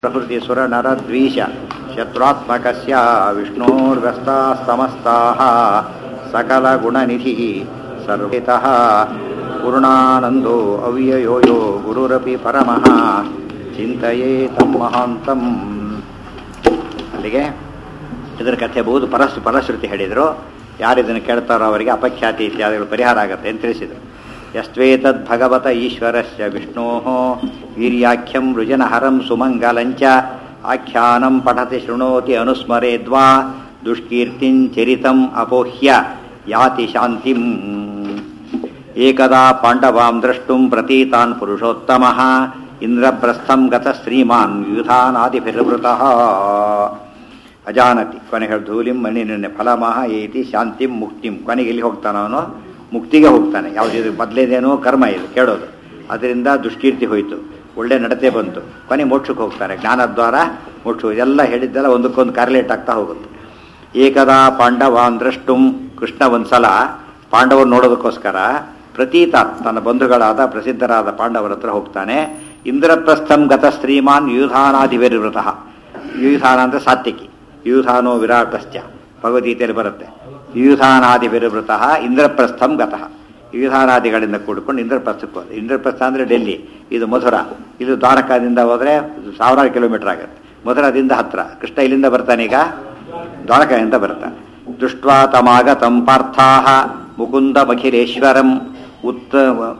प्रभृतिसुरनरद्वीष शत्रुत्मकस्य विष्णोर्व्यस्ताः समस्ताः सकलगुणनिधिः सर्वेतः पूर्णानन्दो अव्ययो यो गुरुरपि परमः ಚಿಂತೆಯೇ ತಮ್ಮ ಮಹಾಂತಂ ಅಲ್ಲಿಗೆ ಇದರ ಕಥೆ ಬಹುದು ಪರಸ್ ಪರಶ್ರುತಿ ಹೇಳಿದರು ಯಾರು ಇದನ್ನು ಕೇಳ್ತಾರೋ ಅವರಿಗೆ ಅಪಖ್ಯಾತಿ ಇತ್ಯಾದಿಗಳು ಪರಿಹಾರ ಆಗುತ್ತೆ ಅಂತ ತಿಳಿಸಿದರು ಯಸ್ವೇತದ್ ಭಗವತ ಈಶ್ವರಸ್ಯ ವಿಷ್ಣೋ ವೀರ್ಯಾಖ್ಯಂ ರುಜನಹರಂ ಸುಮಂಗಲಂಚ ಆಖ್ಯಾನಂ ಪಠತಿ ಶೃಣೋತಿ ಅನುಸ್ಮರೇದ್ವಾ ದುಷ್ಕೀರ್ತಿಂ ಚರಿತಂ ಅಪೋಹ್ಯ ಯಾತಿ ಶಾಂತಿಂ ಏಕದಾ ಪಾಂಡವಾಂ ದ್ರಷ್ಟುಂ ಪ್ರತೀತಾನ್ ಪುರುಷೋತ್ತಮಃ ಇಂದ್ರಪ್ರಸ್ಥಂ ಗತ ಶ್ರೀಮಾನ್ ಯುಧಾನಾದಿಭಿರ್ವೃತಃ ಅಜಾನತಿ ಕೊನೆಗೆ ಧೂಲಿಂ ಮಣ್ಣಿನ ಫಲಮಹ ಏತಿ ಶಾಂತಿಂ ಮುಕ್ತಿಂ ಕೊನೆಗೆ ಎಲ್ಲಿ ಹೋಗ್ತಾನೆ ಅವನು ಮುಕ್ತಿಗೆ ಹೋಗ್ತಾನೆ ಯಾವುದಿದು ಮೊದಲೇದೇನೋ ಕರ್ಮ ಇದು ಕೇಳೋದು ಅದರಿಂದ ದುಷ್ಕೀರ್ತಿ ಹೋಯಿತು ಒಳ್ಳೆ ನಡತೆ ಬಂತು ಕೊನೆ ಮೋಕ್ಷಕ್ಕೆ ಹೋಗ್ತಾರೆ ಜ್ಞಾನದ್ವಾರ ಮೋಕ್ಷ ಇದೆಲ್ಲ ಹೇಳಿದ್ದೆಲ್ಲ ಒಂದಕ್ಕೊಂದು ಕಾರ್ಲೇಟ್ ಆಗ್ತಾ ಹೋಗುತ್ತೆ ಏಕದಾ ಪಾಂಡವಾನ್ ದ್ರಷ್ಟುಂ ಕೃಷ್ಣ ಒಂದ್ಸಲ ಪಾಂಡವರು ನೋಡೋದಕ್ಕೋಸ್ಕರ ಪ್ರತೀತ ತನ್ನ ಬಂಧುಗಳಾದ ಪ್ರಸಿದ್ಧರಾದ ಪಾಂಡವರ ಹತ್ರ ಹೋಗ್ತಾನೆ ಇಂದ್ರಪ್ರಸ್ಥಂ ಗತ ಶ್ರೀಮಾನ್ ಯೂಧಾನಾಧಿವಿರ್ವೃತಃ ಯೂಧಾನ ಅಂದರೆ ಸಾತ್ವಿಕಿ ಯೂಧಾನೋ ವಿರಾಟಶ್ಚ ಭಗವದ್ಗೀತೆಯಲ್ಲಿ ಬರುತ್ತೆ ಯೂಧಾನಾದಿವಿರ್ವೃತಃ ಇಂದ್ರಪ್ರಸ್ಥಂ ಗತಃ ಯೂಧಾನಾದಿಗಳಿಂದ ಕೂಡಿಕೊಂಡು ಇಂದ್ರಪ್ರಸ್ಥಕ್ಕೆ ಹೋದ ಇಂದ್ರಪ್ರಸ್ಥ ಅಂದರೆ ಡೆಲ್ಲಿ ಇದು ಮಧುರ ಇದು ದ್ವಾರಕಾದಿಂದ ಹೋದರೆ ಸಾವಿರಾರು ಕಿಲೋಮೀಟರ್ ಆಗುತ್ತೆ ಮಧುರದಿಂದ ಹತ್ರ ಕೃಷ್ಣ ಇಲ್ಲಿಂದ ಬರ್ತಾನೆ ಈಗ ದ್ವಾರಕೆಯಿಂದ ಬರ್ತಾನೆ ದೃಷ್ಟ್ವಾ ತಮಾಗತಂ ಪಾರ್ಥಾಹ ಮುಕುಂದಮಖಿಲೇಶ್ವರಂ ಉತ್ತ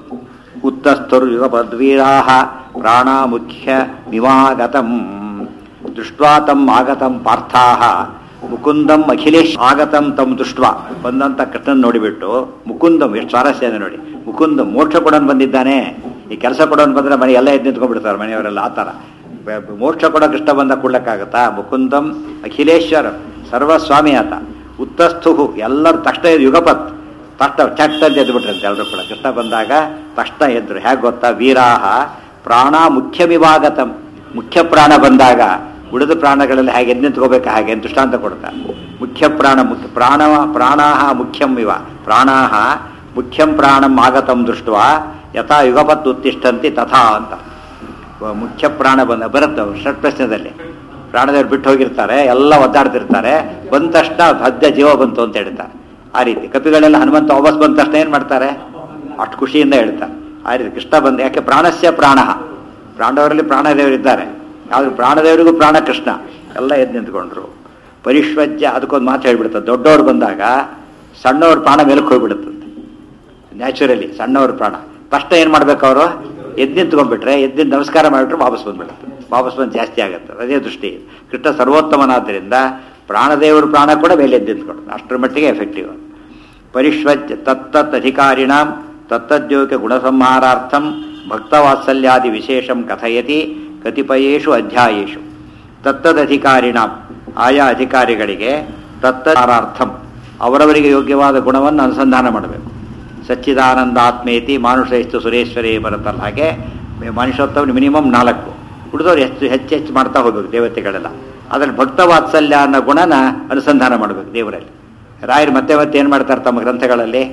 ಉತ್ತಸ್ಥುರ್ಯುಗಪದ್ವೀರಾಹ ಪ್ರಾಣಾಮುಖ್ಯ ನಿವಾಗತಂ ದೃಷ್ಟ್ವಾ ತಮ್ ಆಗತಂ ಪಾರ್ಥಾಹ ಮುಕುಂದಂ ಅಖಿಲೇಶ್ ಆಗತಂ ತಮ್ ದೃಷ್ಟ್ವಾ ಬಂದಂತ ಕೃಷ್ಣನ್ ನೋಡಿಬಿಟ್ಟು ಮುಕುಂದಂ ಎಷ್ಟು ಸ್ವಾರಸ್ಯ ಇದೆ ನೋಡಿ ಮುಕುಂದಂ ಮೋಕ್ಷ ಕೊಡೋನ್ ಬಂದಿದ್ದಾನೆ ಈ ಕೆಲಸ ಕೊಡೋನ್ ಬಂದ್ರೆ ಮನೆ ಎಲ್ಲ ಎದ್ದು ನಿಂತ್ಕೊಂಡ್ಬಿಡ್ತಾರೆ ಮನೆಯವರೆಲ್ಲ ಆ ಥರ ಮೋಕ್ಷ ಕೊಡೋ ಕೃಷ್ಣ ಬಂದ ಕೊಡ್ಲಕ್ಕಾಗತ್ತಾ ಮುಕುಂದಂ ಅಖಿಲೇಶ್ವರ ಸರ್ವಸ್ವಾಮಿ ಆತ ಉತ್ತಸ್ಥು ಎಲ್ಲರೂ ತಕ್ಷಣ ಯುಗಪತ್ ತಕ್ಷಣ ಚಟ್ ಅಂತ ಎದ್ದು ಬಿಟ್ರಂತೆ ಎಲ್ಲರೂ ಕೂಡ ಕೃಷ್ಣ ಬಂದಾಗ ತಕ್ಷಣ ಎದ್ರು ಹೇಗೆ ಗೊತ್ತಾ ವೀರಾಹ ಪ್ರಾಣ ಮುಖ್ಯಮಿವಾಗತಂ ಮುಖ್ಯ ಪ್ರಾಣ ಬಂದಾಗ ಉಳಿದ ಪ್ರಾಣಗಳಲ್ಲಿ ಹೇಗೆ ಎದ್ದು ನಿಂತ್ಕೋಬೇಕು ಹಾಗೆ ದೃಷ್ಟಾಂತ ಕೊಡ್ತಾರೆ ಮುಖ್ಯ ಪ್ರಾಣ ಮುಖ್ಯ ಪ್ರಾಣ ಪ್ರಾಣಾಹ ಮುಖ್ಯಂ ಇವ ಪ್ರಾಣಾಹ ಮುಖ್ಯಂ ಪ್ರಾಣಂ ಆಗತಂ ದೃಷ್ಟ ಯಥಾ ಯುಗಪತ್ ಉತ್ತಿಷ್ಟಂತಿ ತಥಾ ಅಂತ ಮುಖ್ಯ ಪ್ರಾಣ ಬಂದ ಬರುತ್ತೆ ಷಟ್ ಪ್ರಶ್ನೆದಲ್ಲಿ ಪ್ರಾಣದೇವ್ರು ಬಿಟ್ಟು ಹೋಗಿರ್ತಾರೆ ಎಲ್ಲ ಒದ್ದಾಡ್ತಿರ್ತಾರೆ ಬಂದ ತಕ್ಷಣ ಸದ್ಯ ಜೀವ ಬಂತು ಅಂತ ಹೇಳ್ತಾರೆ ಆ ರೀತಿ ಕಪಿಗಳೆಲ್ಲ ಹನುಮಂತ ವಾಪಸ್ ಬಂದ ತಕ್ಷಣ ಏನು ಮಾಡ್ತಾರೆ ಅಷ್ಟು ಖುಷಿಯಿಂದ ಹೇಳ್ತಾರೆ ಆ ರೀತಿ ಕೃಷ್ಣ ಬಂದ ಯಾಕೆ ಪ್ರಾಣಸ್ಯ ಪ್ರಾಣ ಪ್ರಾಣವರಲ್ಲಿ ಪ್ರಾಣದೇವರಿದ್ದಾರೆ ಆದ್ರೆ ಪ್ರಾಣದೇವರಿಗೂ ಪ್ರಾಣ ಕೃಷ್ಣ ಎಲ್ಲ ಎದ್ದು ನಿಂತ್ಕೊಂಡ್ರು ಪರಿಶ್ವಜ್ಯ ಅದಕ್ಕೊಂದು ಮಾತು ಹೇಳ್ಬಿಡ್ತಾರೆ ದೊಡ್ಡವ್ರು ಬಂದಾಗ ಸಣ್ಣವ್ರ ಪ್ರಾಣ ಮೇಲಕ್ಕೆ ಹೋಗ್ಬಿಡುತ್ತಂತೆ ನ್ಯಾಚುರಲಿ ಸಣ್ಣವ್ರ ಪ್ರಾಣ ತಕ್ಷಣ ಏನು ಮಾಡ್ಬೇಕು ಅವರು ಎದ್ದು ನಿಂತ್ಕೊಂಡ್ಬಿಟ್ರೆ ಎದ್ದು ನಮಸ್ಕಾರ ಮಾಡಿಬಿಟ್ರೆ ವಾಪಸ್ ಬಂದ್ಬಿಡುತ್ತೆ ವಾಪಸ್ ಬಂದು ಜಾಸ್ತಿ ಆಗುತ್ತೆ ಅದೇ ದೃಷ್ಟಿ ಕೃಷ್ಣ ಸರ್ವೋತ್ತಮನಾದ್ದರಿಂದ ಪ್ರಾಣದೇವರು ಪ್ರಾಣ ಕೂಡ ಮೇಲೆ ಎದ್ದು ನಿಂತ್ಕೊಂಡು ಅಷ್ಟರ ಮಟ್ಟಿಗೆ ಎಫೆಕ್ಟಿವ್ ಪರಿಶ್ವಜ್ಯ ತತ್ತತ್ ಅಧಿಕಾರಿಣಾಂ ತತ್ತದ್ಯೋಗ ಗುಣಸಂಹಾರಾರ್ಥಂ ಭಕ್ತವಾತ್ಸಲ್ಯಾದಿ ವಿಶೇಷಂ ಕಥಯತಿ ಕತಿಪಯೇಷು ಅಧ್ಯಾಯೇಷು ತತ್ತದಧಿಕಾರಿಣಾಂ ಆಯಾ ಅಧಿಕಾರಿಗಳಿಗೆ ತತ್ತಹಾರಾರ್ಥಂ ಅವರವರಿಗೆ ಯೋಗ್ಯವಾದ ಗುಣವನ್ನು ಅನುಸಂಧಾನ ಮಾಡಬೇಕು ಸಚ್ಚಿದಾನಂದಾತ್ಮೇತಿ ಮಾನುಷೇಸ್ತು ಸುರೇಶ್ವರೇ ಬರುತ್ತಲ್ಲ ಹಾಗೆ ಮನುಷ್ಯೋತ್ತಮ ಮಿನಿಮಮ್ ನಾಲ್ಕು ಉಳಿದವ್ರು ಹೆಚ್ಚು ಹೆಚ್ಚು ಹೆಚ್ಚು ಮಾಡ್ತಾ ಹೋಗ್ಬೇಕು ದೇವತೆಗಳೆಲ್ಲ ಅದರಲ್ಲಿ ಭಕ್ತ ವಾತ್ಸಲ್ಯ ಅನ್ನೋ ಗುಣನ ಅನುಸಂಧಾನ ಮಾಡಬೇಕು ದೇವರಲ್ಲಿ ರಾಯರು ಮತ್ತೆ ಮತ್ತೆ ಏನು ಮಾಡ್ತಾರೆ ತಮ್ಮ ಗ್ರಂಥಗಳಲ್ಲಿ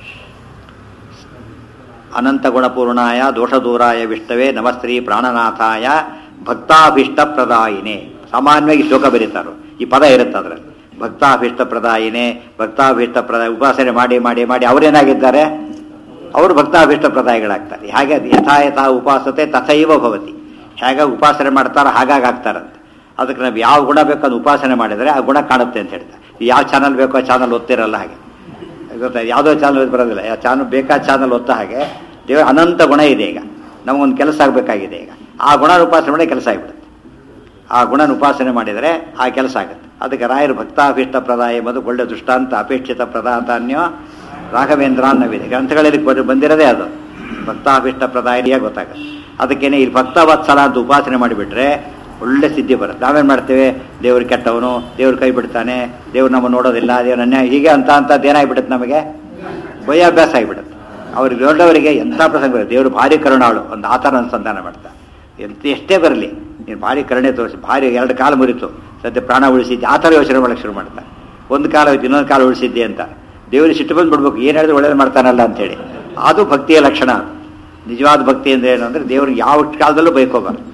ಅನಂತ ಗುಣಪೂರ್ಣಾಯ ದೋಷದೂರಾಯ ವಿಷ್ಣವೇ ನಮಸ್ತ್ರೀ ಪ್ರಾಣನಾಥಾಯ ಭಕ್ತಾಭೀಷ್ಟ ಪ್ರದಾಯಿನೇ ಸಾಮಾನ್ಯವಾಗಿ ಶ್ಲೋಕ ಬರೀತಾರೋ ಈ ಪದ ಇರುತ್ತೆ ಅದರಲ್ಲಿ ಭಕ್ತಾಭೀಷ್ಟ ಪ್ರದಾಯಿನೇ ಭಕ್ತಾಭೀಷ್ಟ ಪ್ರದಾಯ ಉಪಾಸನೆ ಮಾಡಿ ಮಾಡಿ ಮಾಡಿ ಅವರೇನಾಗಿದ್ದಾರೆ ಅವರು ಭಕ್ತಾಭೀಷ್ಟ ಪ್ರದಾಯಗಳಾಗ್ತಾರೆ ಹಾಗೆ ಯಥಾ ಯಥಾ ಉಪಾಸತೆ ತಥೈವ ಭವತಿ ಹೇಗೆ ಉಪಾಸನೆ ಮಾಡ್ತಾರೋ ಹಾಗಾಗಿ ಆಗ್ತಾರಂತೆ ಅದಕ್ಕೆ ನಾವು ಯಾವ ಗುಣ ಬೇಕೋ ಅದು ಉಪಾಸನೆ ಮಾಡಿದರೆ ಆ ಗುಣ ಕಾಣುತ್ತೆ ಅಂತ ಹೇಳ್ತಾರೆ ಯಾವ ಚಾನಲ್ ಬೇಕೋ ಆ ಚಾನಲ್ ಓದ್ತಿರಲ್ಲ ಹಾಗೆ ಗೊತ್ತಾ ಯಾವುದೋ ಚಾನಲ್ ಬರೋದಿಲ್ಲ ಯಾವ ಚಾನಲ್ ಬೇಕಾದ ಚಾನಲ್ ಓದ್ತಾ ಹಾಗೆ ದೇವರ ಅನಂತ ಗುಣ ಇದೆ ಈಗ ನಮಗೊಂದು ಕೆಲಸ ಆಗಬೇಕಾಗಿದೆ ಈಗ ಆ ಗುಣ ಉಪಾಸನೆ ಮಾಡಿ ಕೆಲಸ ಆಗಿಬಿಡುತ್ತೆ ಆ ಗುಣನ ಉಪಾಸನೆ ಮಾಡಿದರೆ ಆ ಕೆಲಸ ಆಗುತ್ತೆ ಅದಕ್ಕೆ ರಾಯರು ಭಕ್ತಾಭೀಷ್ಟ ಪ್ರದಾಯ ಎಂಬುದು ಒಳ್ಳೆ ದೃಷ್ಟಾಂತ ಅಪೇಕ್ಷಿತ ಪ್ರದಾತಾನ್ಯೋ ರಾಘವೇಂದ್ರ ಅನ್ನವಿದೆ ಗ್ರಂಥಗಳಲ್ಲಿ ಬಂದಿರೋದೇ ಅದು ಭಕ್ತಾಭೀಷ್ಟ ಪ್ರದಾಯನಿಯ ಗೊತ್ತಾಗುತ್ತೆ ಅದಕ್ಕೇನೆ ಇಲ್ಲಿ ಭಕ್ತವತ್ಸಲ ಅಂತ ಉಪಾಸನೆ ಮಾಡಿಬಿಟ್ರೆ ಒಳ್ಳೆ ಸಿದ್ಧಿ ಬರುತ್ತೆ ನಾವೇನು ಮಾಡ್ತೇವೆ ದೇವ್ರು ಕೆಟ್ಟವನು ದೇವ್ರು ಕೈ ಬಿಡ್ತಾನೆ ದೇವ್ರು ನಮ್ಮ ನೋಡೋದಿಲ್ಲ ದೇವ್ರ ಅನ್ಯಾಯ ಹೀಗೆ ಅಂತ ಅಂತದ್ದು ಏನಾಗ್ಬಿಡುತ್ತೆ ನಮಗೆ ಭಯಾಭ್ಯಾಸ ಆಗಿಬಿಡುತ್ತೆ ಅವ್ರಿಗೆ ದೊಡ್ಡವರಿಗೆ ಎಂಥ ಪ್ರಸಂಗ ಬರುತ್ತೆ ದೇವರು ಭಾರಿ ಕರುಣಾಳು ಒಂದು ಆ ಥರ ಅನುಸಂಧಾನ ಮಾಡ್ತಾರೆ ಎಂತ ಎಷ್ಟೇ ಬರಲಿ ನೀನು ಭಾರಿ ಕರುಣೆ ತೋರಿಸಿ ಭಾರಿ ಎರಡು ಕಾಲು ಮುರಿತು ಸದ್ಯ ಪ್ರಾಣ ಉಳಿಸಿದ್ದೆ ಆ ಥರ ಯೋಚನೆ ಮಾಡೋಕ್ಕೆ ಶುರು ಮಾಡ್ತಾರೆ ಒಂದು ಕಾಲ ಹೋಯ್ತು ಇನ್ನೊಂದು ಕಾಲ ಉಳಿಸಿದ್ದೆ ಅಂತ ದೇವರಿಗೆ ಸಿಟ್ಟು ಬಂದು ಬಿಡ್ಬೇಕು ಏನು ಹೇಳಿದ್ರೆ ಒಳ್ಳೇದು ಮಾಡ್ತಾನಲ್ಲ ಅಂತೇಳಿ ಅದು ಭಕ್ತಿಯ ಲಕ್ಷಣ ನಿಜವಾದ ಭಕ್ತಿ ಅಂದರೆ ಏನು ಅಂದರೆ ದೇವ್ರಿಗೆ ಯಾವ ಕಾಲದಲ್ಲೂ ಬೈಕೋಬಾರ್ದು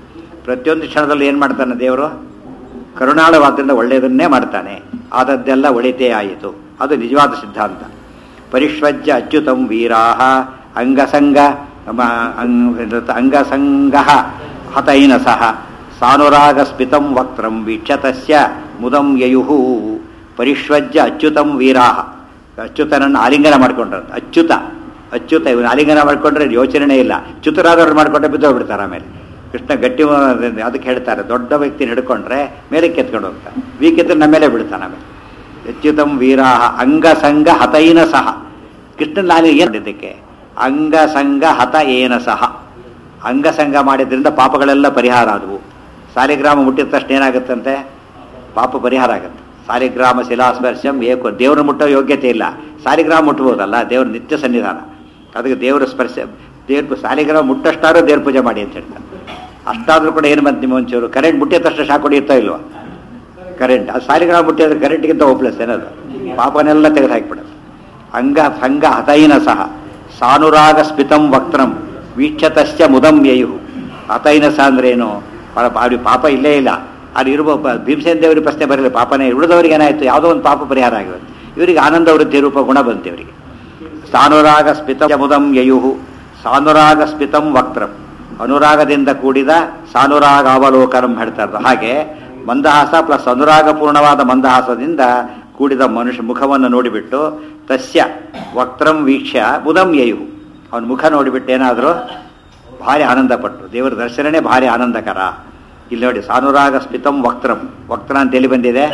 ಪ್ರತಿಯೊಂದು ಕ್ಷಣದಲ್ಲಿ ಏನು ಮಾಡ್ತಾನೆ ದೇವರು ಕರುಣಾಳವಾದ್ರಿಂದ ಒಳ್ಳೆಯದನ್ನೇ ಮಾಡ್ತಾನೆ ಆದದ್ದೆಲ್ಲ ಒಳಿತೇ ಆಯಿತು ಅದು ನಿಜವಾದ ಸಿದ್ಧಾಂತ ಪರಿಷ್ವಜ್ಯ ಅಚ್ಯುತಂ ವೀರಾಹ ಅಂಗಸಂಗ ಮ- ಅಂಗ್- ಅಂಗಸಂಗ ಹತೈನ ಸಹ ಸಾನುರಾಗ ಸ್ಮಿತಂ ವಕ್ತ್ರಂ ವೀಕ್ಷತಸ್ಯ ಮುದಂ ಯಯುಹು ಪರಿಷ್ವಜ್ಯ ಅಚ್ಯುತಂ ವೀರಾಹ ಅಚ್ಯುತನನ್ನು ಆಲಿಂಗನ ಮಾಡ್ಕೊಂಡ್ರ ಅಚ್ಯುತ ಅಚ್ಯುತ ಇವನು ಆಲಿಂಗನ ಮಾಡ್ಕೊಂಡ್ರೆ ಯೋಚನೆ ಇಲ್ಲ ಚ್ಯುತರಾದವ್ರು ಮಾಡ್ಕೊಂಡ್ರೆ ಬಿದ್ದೋಗ್ಬಿಡ್ತಾರೆ ಆಮೇಲೆ ಕೃಷ್ಣ ಗಟ್ಟಿ ಅದಕ್ಕೆ ಹೇಳ್ತಾರೆ ದೊಡ್ಡ ವ್ಯಕ್ತಿನ ಹಿಡ್ಕೊಂಡ್ರೆ ಮೇಲೆ ಕೆತ್ಕೊಂಡು ಹೋಗ್ತಾರೆ ವೀಕೆತ್ತಿನ ನಮ್ಮ ಮೇಲೆ ಬಿಡ್ತಾನೆ ಆಮೇಲೆ ಅಚ್ಯುತಂ ವೀರಾಹ ಅಂಗಸಂಗ ಹತೈನ ಸಹ ಕೃಷ್ಣನ ನಾನು ಏನು ಇದಕ್ಕೆ ಅಂಗಸಂಗ ಹತ ಏನ ಸಹ ಅಂಗಸಂಗ ಮಾಡಿದ್ರಿಂದ ಪಾಪಗಳೆಲ್ಲ ಪರಿಹಾರ ಆದವು ಸಾಲಿಗ್ರಾಮ ಮುಟ್ಟಿದ ತಕ್ಷಣ ಏನಾಗುತ್ತಂತೆ ಪಾಪ ಪರಿಹಾರ ಆಗುತ್ತೆ ಸಾಲಿಗ್ರಾಮ ಶಿಲಾಸ್ಪರ್ಶಂ ಏಕೋ ದೇವ್ರ ಮುಟ್ಟೋ ಯೋಗ್ಯತೆ ಇಲ್ಲ ಸಾಲಿಗ್ರಾಮ ಮುಟ್ಬೋದಲ್ಲ ದೇವ್ರ ನಿತ್ಯ ಸನ್ನಿಧಾನ ಅದಕ್ಕೆ ದೇವರ ಸ್ಪರ್ಶ ದೇವ್ರ ಸಾಲಿಗ್ರಾಮ ಮುಟ್ಟಷ್ಟಾದ್ರೂ ದೇವ್ರ ಪೂಜೆ ಮಾಡಿ ಅಂತ ಹೇಳ್ತಾರೆ ಅಷ್ಟಾದ್ರೂ ಕೂಡ ಏನು ಬಂತು ನಿಮ್ಮ ಒಂಚೂರು ಕರೆಂಟ್ ಮುಟ್ಟಿದ ತಕ್ಷಣ ಶಾಕ್ ಹೊಡಿಯುತ್ತಾ ಇಲ್ವಾ ಕರೆಂಟ್ ಅದು ಸಾಲಿಗ್ರಾಮ ಮುಟ್ಟಿದ್ರೆ ಕರೆಂಟ್ಗಿಂತ ಹೋಪ್ಲೆಸ್ ಏನದು ಪಾಪನೆಲ್ಲ ತೆಗೆದು ಹಾಕಿಬಿಡೋದು ಅಂಗ ಸಂಗ ಹತೈನ ಸಹ ಸಾನುರಾಗ ಸ್ಮಿತಂ ವಕ್ತ್ರಂ ವೀಕ್ಷತಶ್ಚ ಮುದಂ ಯಯು ಹತೈನ ಸಹ ಅಂದ್ರೆ ಏನು ಪಾಪ ಅವ್ರಿಗೆ ಪಾಪ ಇಲ್ಲೇ ಇಲ್ಲ ಅಲ್ಲಿ ಇರುವ ಪ- ಭೀಮಸೇನ ದೇವರಿಗೆ ಪ್ರಶ್ನೆ ಬರಲಿಲ್ಲ ಪಾಪನೇ ಉಳಿದವರಿಗೆ ಏನಾಯ್ತು ಯಾವುದೋ ಒಂದು ಪಾಪ ಪರಿಹಾರ ಆಗಿರುತ್ತೆ ಇವರಿಗೆ ಆನಂದ ವೃದ್ಧಿ ರೂಪ ಗುಣ ಬಂತು ಇವರಿಗೆ ಸಾನುರಾಗ ಸ್ಮಿತ ಮುದಂ ಯಯುಹು ಸಾನುರಾಗ ಸ್ಮಿತಂ ವಕ್ತ್ರಂ ಅನುರಾಗದಿಂದ ಕೂಡಿದ ಸಾನುರಾಗ ಅವಲೋಕನಂ ಹೇಳ್ತಾರೆ ಹಾಗೆ ಮಂದಹಾಸ ಪ್ಲಸ್ ಅನುರಾಗಪೂರ್ಣವಾದ ಮಂದಹಾಸದಿಂದ ಕೂಡಿದ ಮನುಷ್ಯ ಮುಖವನ್ನು ನೋಡಿಬಿಟ್ಟು ತಸ್ಯ ವಕ್ತ್ರಂ ವೀಕ್ಷ್ಯ ಮುದಂ ಯಯುಹು ಅವನ ಮುಖ ನೋಡಿಬಿಟ್ಟು ಏನಾದರೂ ಭಾರಿ ಆನಂದಪಟ್ಟು ದೇವರ ದರ್ಶನನೇ ಭಾರಿ ಆನಂದಕರ ಇಲ್ಲಿ ನೋಡಿ ಸಾನುರಾಗ ಸ್ಮಿತಂ ವಕ್ತ್ರಂ ವಕ್ತ್ರ ಅಂತ ಎಲ್ಲಿ ಬಂದಿದೆ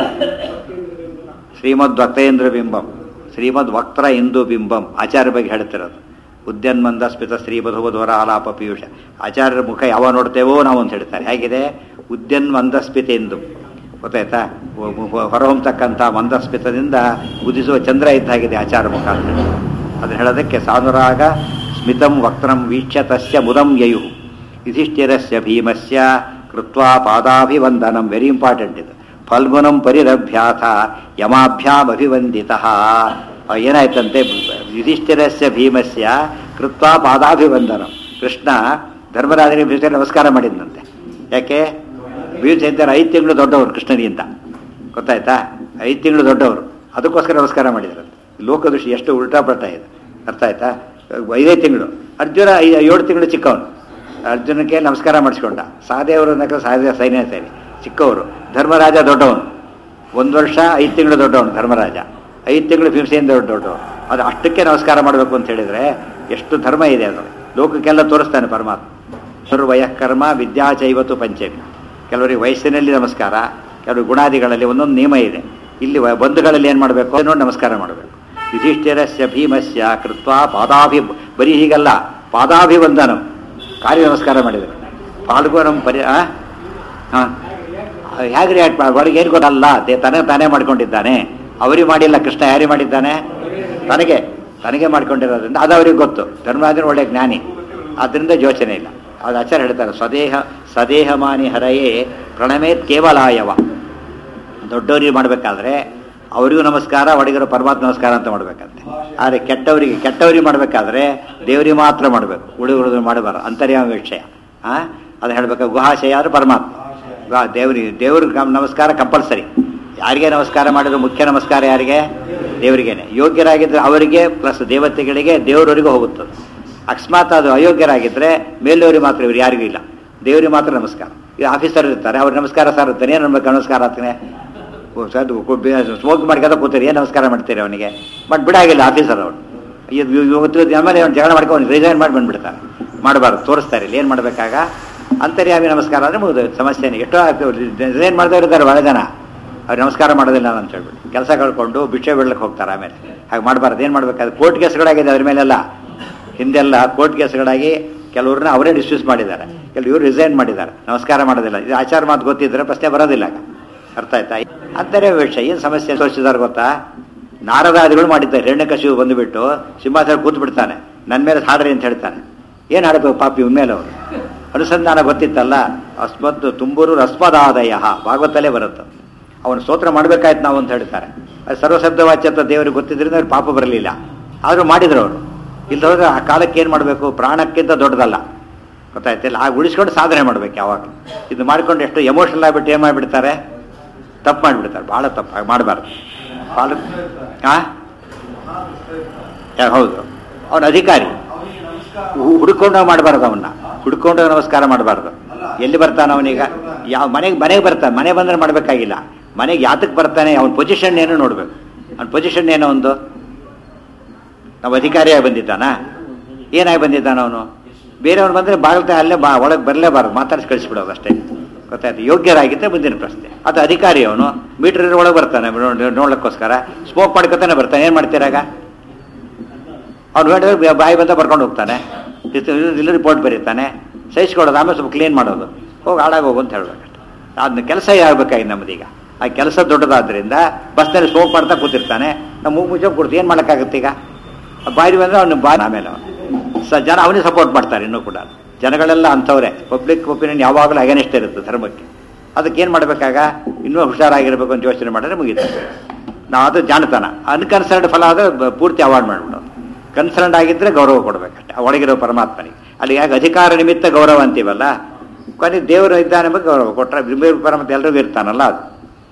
ಶ್ರೀಮದ್ ವಕ್ತೇಂದ್ರ ಬಿಂಬಂ ಶ್ರೀಮದ್ ವಕ್ರ ಇಂದು ಬಿಂಬಂ ಆಚಾರ್ಯ ಬಗ್ಗೆ ಹೇಳ್ತಿರೋದು ಉದ್ಯನ್ಮಂದ ಸ್ಮಿತ ಶ್ರೀ ಮಧುವಧ್ವರ ಆಲಾಪ ಪಿಯೂಷ ಆಚಾರ್ಯರ ಮುಖ ಯಾವ ನೋಡ್ತೇವೋ ನಾವು ಅಂತ ಹೇಳ್ತಾರೆ ಹೇಗಿದೆ ಉದ್ಯನ್ಮಂದ ಸ್ಮಿತ ಎಂದು ಗೊತ್ತಾಯ್ತಾ ಒ- ಒ- ಹೊರಹೊಮ್ಮತಕ್ಕಂಥ ಮಂದಸ್ಮಿತದಿಂದ ಉದಿಸುವ ಚಂದ್ರ ಇದ್ದಾಗಿದೆ ಆಚಾರ ಮುಖ ಅಂತ ಹೇಳಿ. ಅದನ್ನ ಹೇಳೋದಕ್ಕೆ ಸಾನುರಾಗ ಸ್ಮಿತಂ ವಕ್ತ್ರಂ ವೀಕ್ಷ್ಯ ತಸ್ಯ ಮುದಂ ಯಯು ಯುಧಿಷ್ಠಿರಸ್ಯ ಭೀಮಸ್ಯ ಕೃತ್ವಾ ಪಾದಾಭಿವಂದನಂ ವೆರಿ ಇಂಪಾರ್ಟೆಂಟ್ ಇದು ಫಲ್ಗುಣಂ ಪರಿರಭ್ಯಾಥ ಯಮಾಭ್ಯಾಮಭಿವಂದಿತ ಏನಾಯ್ತಂತೆ ಯುಧಿಷ್ಠಿರಸ್ಯ ಭೀಮಸ್ಯ ಕೃತ್ವಾ ಪಾದಾಭಿವಂದನಂ ಕೃಷ್ಣ ಧರ್ಮರಾಜನಿಗೆ ಭೀಮಸೇನ ನಮಸ್ಕಾರ ಮಾಡಿದ್ನಂತೆ ಯಾಕೆ ಭೀಮಸೇನ ಐದು ತಿಂಗಳು ದೊಡ್ಡವರು ಕೃಷ್ಣನಿಗಿಂತ ಗೊತ್ತಾಯ್ತಾ ಐದು ತಿಂಗಳು ದೊಡ್ಡವರು ಅದಕ್ಕೋಸ್ಕರ ನಮಸ್ಕಾರ ಮಾಡಿದ್ರಂತೆ ಲೋಕದೃಷ್ಟಿ ಎಷ್ಟು ಉಲ್ಟಾ ಪಲ್ಟಾ ಇದೆ ಅರ್ಥ ಆಯ್ತಾ ಐದೇ ತಿಂಗಳು ಅರ್ಜುನ ಐ- ಏಳು ತಿಂಗಳು ಚಿಕ್ಕವನು ಅರ್ಜುನಕ್ಕೆ ನಮಸ್ಕಾರ ಮಾಡಿಸ್ಕೊಂಡ ಸಹದೇವರು ಅನ್ನಕ್ಕೆ ಸಹದೇವ ಸೈನ್ಯ ಸೇರಿ ಚಿಕ್ಕವರು ಧರ್ಮರಾಜ ದೊಡ್ಡವನು ಒಂದು ವರ್ಷ ಐದು ತಿಂಗಳು ದೊಡ್ಡವನು ಧರ್ಮರಾಜ ಐದು ತಿಂಗಳು ಭೀಮಸೇನ ದೊಡ್ಡ ದೊಡ್ಡವನು ಅದು ಅಷ್ಟಕ್ಕೆ ನಮಸ್ಕಾರ ಮಾಡಬೇಕು ಅಂತ ಹೇಳಿದ್ರೆ ಎಷ್ಟು ಧರ್ಮ ಇದೆ ಅದು ಲೋಕಕ್ಕೆಲ್ಲ ತೋರಿಸ್ತಾನೆ ಪರಮಾತ್ಮ ಸರ್ವಯಃ ಕರ್ಮ ವಿದ್ಯಾಚೈವತು ಪಂಚಮಿ ಕೆಲವರಿಗೆ ವಯಸ್ಸಿನಲ್ಲಿ ನಮಸ್ಕಾರ ಕೆಲವರು ಗುಣಾದಿಗಳಲ್ಲಿ ಒಂದೊಂದು ನಿಯಮ ಇದೆ ಇಲ್ಲಿ ವ- ಬಂಧುಗಳಲ್ಲಿ ಏನು ಮಾಡಬೇಕು ನೋಡಿ ನಮಸ್ಕಾರ ಮಾಡಬೇಕು ಯುಧಿಷ್ಠಿರಸ್ಯ ಭೀಮಸ್ಯ ಕೃತ್ವ ಪಾದಾಭಿ ಬರೀ ಹೀಗಲ್ಲ ಪಾದಾಭಿವಂದನ ಕಾರ್ಯ ನಮಸ್ಕಾರ ಮಾಡಿದರು ಪಾಲ್ಗೊನಂ ಪರಿ ಆ? ಆ. ಹೇಗೆ ರಿಯಾಕ್ಟ್ ಮಾಡಿ ಒಳಗೆ ಏನು ಗೊತ್ತಲ್ಲ ದೇ ತಾನೇ ತಾನೇ ಮಾಡ್ಕೊಂಡಿದ್ದಾನೆ ಅವರಿಗೆ ಮಾಡಿಲ್ಲ ಕೃಷ್ಣ ಯಾರಿಗೆ ಮಾಡಿದ್ದಾನೆ ತನಗೆ ತನಗೆ ಮಾಡ್ಕೊಂಡಿರೋದ್ರಿಂದ ಅದು ಅವ್ರಿಗೆ ಗೊತ್ತು ಧರ್ಮರಾಜನ ಒಳ್ಳೆ ಜ್ಞಾನಿ ಆದ್ದರಿಂದ ಯೋಚನೆ ಇಲ್ಲ ಅದು ಆಚಾರ್ಯ ಹೇಳ್ತಾರೆ ಸ್ವದೇಹ ಸದೇಹಮಾನಿ ಹರಯೇ ಪ್ರಣಮೇತ್ ಕೇವಲಾಯವ ದೊಡ್ಡವರಿಗೆ ಮಾಡಬೇಕಾದ್ರೆ ಅವರಿಗೂ ನಮಸ್ಕಾರ ಒಳಗಿರೋ ಪರಮಾತ್ಮ ನಮಸ್ಕಾರ ಅಂತ ಮಾಡ್ಬೇಕಂತೆ ಆದರೆ ಕೆಟ್ಟವರಿಗೆ ಕೆಟ್ಟವರಿಗೆ ಮಾಡಬೇಕಾದ್ರೆ ದೇವರಿಗೆ ಮಾತ್ರ ಮಾಡಬೇಕು ಉಳಿ ಉಳಿದು ಮಾಡಬಾರ್ದು ಅಂತರ್ಯಾಮ ವಿಷಯ ಆ ಅದು ಹೇಳ್ಬೇಕು ಗುಹಾಶಯ ಆದರೆ ಪರಮಾತ್ಮ ವಾ ದೇವರಿಗೆ ದೇವ್ರಿಗೆ ನಮ್- ನಮಸ್ಕಾರ ಕಂಪಲ್ಸರಿ ಯಾರಿಗೆ ನಮಸ್ಕಾರ ಮಾಡಿದ್ರು ಮುಖ್ಯ ನಮಸ್ಕಾರ ಯಾರಿಗೆ ದೇವರಿಗೇನೆ ಯೋಗ್ಯರಾಗಿದ್ದರೆ ಅವರಿಗೆ ಪ್ಲಸ್ ದೇವತೆಗಳಿಗೆ ದೇವರವರಿಗೂ ಹೋಗುತ್ತದೆ ಅಕಸ್ಮಾತ್ ಅದು ಅಯೋಗ್ಯರಾಗಿದ್ದರೆ ಮೇಲವರಿಗೆ ಮಾತ್ರ ಇವ್ರು ಯಾರಿಗೂ ಇಲ್ಲ ದೇವರಿಗೆ ಮಾತ್ರ ನಮಸ್ಕಾರ ಈ ಆಫೀಸರ್ ಇರ್ತಾರೆ ಅವ್ರಿಗೆ ನಮಸ್ಕಾರ ಸರ್ ಇರ್ತಾನೆ ಏನು ನಮ್ಗೆ ನಮಸ್ಕಾರ ಆಗ್ತಾನೆ ಸ್ಮೋಕ್ ಮಾಡ್ಕೊಂಡು ಕೂತೀರಿ ಏನು ನಮಸ್ಕಾರ ಮಾಡ್ತೀರಿ ಅವನಿಗೆ ಬಟ್ ಬಿಡಾಗಿಲ್ಲ ಆಫೀಸರ್ ಅವನು ಇದು ಇವತ್ತು ಆಮೇಲೆ ಅವ್ನು ಜಗಳ ಮಾಡ್ಕೊಂಡು ರಿಸೈನ್ ಮಾಡಿ ಬಂದ್ಬಿಡ್ತಾನೆ ಮಾಡಬಾರ್ದು ತೋರಿಸ್ತಾರೆ ಇಲ್ಲಿ ಏನು ಮಾಡಬೇಕಾಗ ಅಂತರ್ಯಾಮಿ ನಮಸ್ಕಾರ ಅಂದರೆ ಮುಗಿದು ಸಮಸ್ಯೆನೇ ಎಷ್ಟೋ ರಿಸೈನ್ ಮಾಡ್ದವ್ರು ಇದ್ದಾರೆ ಭಾಳ ಜನ ಅವ್ರು ನಮಸ್ಕಾರ ಮಾಡೋದಿಲ್ಲ ಅಂತ ಹೇಳ್ಬಿಟ್ಟು ಕೆಲಸ ಕಳ್ಕೊಂಡು ಭಿಕ್ಷೆ ಬಿಡ್ಲಿಕ್ಕೆ ಹೋಗ್ತಾರೆ ಆಮೇಲೆ ಹಾಗೆ ಮಾಡಬಾರ್ದು ಏನು ಮಾಡಬೇಕಾದ್ರೆ ಕೋರ್ಟ್ ಕೇಸ್ಗಳಾಗಿದೆ ಅದ್ರ ಮೇಲೆಲ್ಲ ಹಿಂದೆಲ್ಲ ಕೋರ್ಟ್ ಕೇಸ್ಗಳಾಗಿ ಕೆಲವ್ರನ್ನ ಅವರೇ ಡಿಸ್ಮಿಸ್ ಮಾಡಿದ್ದಾರೆ ಕೆಲವು ಇವರು ರಿಸೈನ್ ಮಾಡಿದ್ದಾರೆ ನಮಸ್ಕಾರ ಮಾಡೋದಿಲ್ಲ ಇದು ಆಚಾರ ಮಾತು ಗೊತ್ತಿದ್ರೆ ಪ್ರಶ್ನೆ ಬರೋದಿಲ್ಲ ಆಗ. ಅರ್ಥ ಆಯ್ತಾ ಅಂತಾರೆ ವಿಷಯ ಏನು ಸಮಸ್ಯೆ ತೋರಿಸಿದಾರೆ ಗೊತ್ತಾ ನಾರದಾದಿಗಳು ಮಾಡಿದ್ದಾರೆ ಹಿರಣ್ಯಕಶಿವು ಬಂದುಬಿಟ್ಟು ಸಿಂಹಾಸನ ಕೂತು ಬಿಡ್ತಾನೆ ನನ್ನ ಮೇಲೆ ಹಾಡ್ರಿ ಅಂತ ಹೇಳ್ತಾನೆ ಏನು ಹಾಡಬೇಕು ಪಾಪಿ ಮೇಲೆ ಅವರು ಅನುಸಂಧಾನ ಗೊತ್ತಿತ್ತಲ್ಲ ಅಸ್ಮತ್ ತುಂಬೂರು ರಸ್ಮದಾದಯ ಭಾಗವತಲ್ಲೇ ಬರುತ್ತೆ ಅವನು ಸ್ತೋತ್ರ ಮಾಡಬೇಕಾಯ್ತು ನಾವು ಅಂತ ಹೇಳ್ತಾರೆ ಅದು ಸರ್ವಶಬ್ದ ವಾಚ್ಯತ ದೇವರಿಗೆ ಗೊತ್ತಿದ್ರಿಂದ ಅವ್ರು ಪಾಪ ಬರಲಿಲ್ಲ ಆದರೂ ಮಾಡಿದ್ರು ಅವರು ಇಲ್ಲಿ ಹೋದ್ರೆ ಆ ಕಾಲಕ್ಕೆ ಏನು ಮಾಡಬೇಕು ಪ್ರಾಣಕ್ಕಿಂತ ದೊಡ್ಡದಲ್ಲ ಗೊತ್ತಾಯ್ತಿಲ್ಲ ಆ ಉಳಿಸ್ಕೊಂಡು ಸಾಧನೆ ಮಾಡ್ಬೇಕು ಯಾವಾಗ ಇದು ಮಾಡ್ಕೊಂಡು ಎಷ್ಟು ಎಮೋಷನಲ್ ಆಗಿಬಿಟ್ಟು ಏನು ಮಾಡಿಬಿಡ್ತಾರೆ ತಪ್ಪು ಮಾಡಿಬಿಡ್ತಾರೆ ಭಾಳ ತಪ್ಪು ಮಾಡಬಾರ್ದು ಪಾಲು ಹಾಂ ಹೌದು ಅವನ ಅಧಿಕಾರಿ ಹು- ಹುಡ್ಕೊಂಡು ಮಾಡಬಾರ್ದು ಅವನ್ನ ಹುಡ್ಕೊಂಡು ನಮಸ್ಕಾರ ಮಾಡಬಾರ್ದು ಎಲ್ಲಿ ಬರ್ತಾನೆ ಅವನೀಗ ಯಾವ ಮನೆಗೆ ಮನೆಗೆ ಬರ್ತಾನೆ ಮನೆ ಬಂದ್ರೆ ಮಾಡಬೇಕಾಗಿಲ್ಲ ಮನೆಗೆ ಯಾತಕ್ಕೆ ಬರ್ತಾನೆ ಅವನ ಪೊಸಿಷನ್ ಏನು ನೋಡ್ಬೇಕು ಅವನ ಪೊಸಿಷನ್ ಏನೋ ಒಂದು ನಾವು ಅಧಿಕಾರಿಯಾಗಿ ಬಂದಿದ್ದಾನ ಏನಾಗಿ ಬಂದಿದ್ದಾನ ಅವನು ಬೇರೆಯವ್ರು ಬಂದರೆ ಬಾಗ್ಲತೆ ಅಲ್ಲೇ ಬಾ ಒಳಗೆ ಬರಲೇಬಾರ್ದು ಮಾತಾಡಿಸಿ ಕಳಿಸ್ಬಿಡೋದು ಅಷ್ಟೇ ಗೊತ್ತಾಯ್ತು ಯೋಗ್ಯರಾಗಿದ್ದರೆ ಮುಂದಿನ ಪ್ರಶ್ನೆ ಅದು ಅಧಿಕಾರಿ ಅವನು ಮೀಟರ್ ಒಳಗೆ ಬರ್ತಾನೆ ನೋ- ನೋಡ್ಲಿಕ್ಕೋಸ್ಕರ ಸ್ಮೋಕ್ ಮಾಡ್ಕೊತಾನೆ ಬರ್ತಾನೆ ಏನು ಮಾಡ್ತೀರಾಗ ಅವ್ನು ಹೇಳಿದ್ರೆ ಬಾಯಿ ಬಂದ ಬರ್ಕೊಂಡು ಹೋಗ್ತಾನೆ ಇಲ್ಲಿ ರಿಪೋರ್ಟ್ ಬರೀತಾನೆ ಸಹಿಸ್ಕೊಡೋದು ಆಮೇಲೆ ಸ್ವಲ್ಪ ಕ್ಲೀನ್ ಮಾಡೋದು ಹೋಗಿ ಹಾಳಾಗಿ ಹೋಗು ಅಂತ ಹೇಳ್ಬೇಕಷ್ಟೆ ಅದನ್ನ ಕೆಲಸ ಆಗ್ಬೇಕಾಗಿ ನಮ್ಮದೀಗ ಆ ಕೆಲಸ ದೊಡ್ಡದಾದ್ರಿಂದ ಬಸ್ನಲ್ಲಿ ಸ್ಮೋಕ್ ಮಾಡ್ತಾ ಕೂತಿರ್ತಾನೆ ನಾವು ಮೂಗು ಮುಚ್ಚ ಕೊಡ್ತೀವಿ ಏನು ಮಾಡೋಕ್ಕಾಗುತ್ತೆ ಈಗ ಆ ಬಾಯಿ ಬಂದರೆ ಅವನು ಬಾ ಆಮೇಲೆ ಅವನು ಸ ಜನ ಅವನಿಗೆ ಸಪೋರ್ಟ್ ಮಾಡ್ತಾರೆ ಇನ್ನೂ ಕೂಡ ಜನಗಳೆಲ್ಲ ಅಂಥವ್ರೆ ಪಬ್ಲಿಕ್ ಒಪಿನಿಯನ್ ಯಾವಾಗಲೂ ಅಗನಿಷ್ಠ ಇರುತ್ತೆ ಧರ್ಮಕ್ಕೆ ಅದಕ್ಕೆ ಏನು ಮಾಡಬೇಕಾಗ ಇನ್ನೂ ಹುಷಾರಾಗಿರ್ಬೇಕು ಅಂತ ಯೋಚನೆ ಮಾಡಿದ್ರೆ ಮುಗೀತು ನಾವು ಅದು ಜಾಣತನ ಅನ್ಕನ್ಸರ್ಡ್ ಫಲ ಆದರೆ ಪೂರ್ತಿ ಅವಾಯ್ಡ್ ಮಾಡಿಬಿಡೋದು ಕನ್ಸರ್ನ್ಡ್ ಆಗಿದ್ದರೆ ಗೌರವ ಕೊಡಬೇಕಷ್ಟೆ ಆ ಒಳಗಿರೋ ಪರಮಾತ್ಮನಿಗೆ ಅಲ್ಲಿ ಯಾಕೆ ಅಧಿಕಾರ ನಿಮಿತ್ತ ಗೌರವ ಅಂತೀವಲ್ಲ ಕೊನೆ ದೇವರು ಇದ್ದಾನೆ ಬಗ್ಗೆ ಗೌರವ ಕೊಟ್ಟರೆ ಪರಮಾತ್ಮ ಎಲ್ರಿಗೂ ಇರ್ತಾನಲ್ಲ ಅದು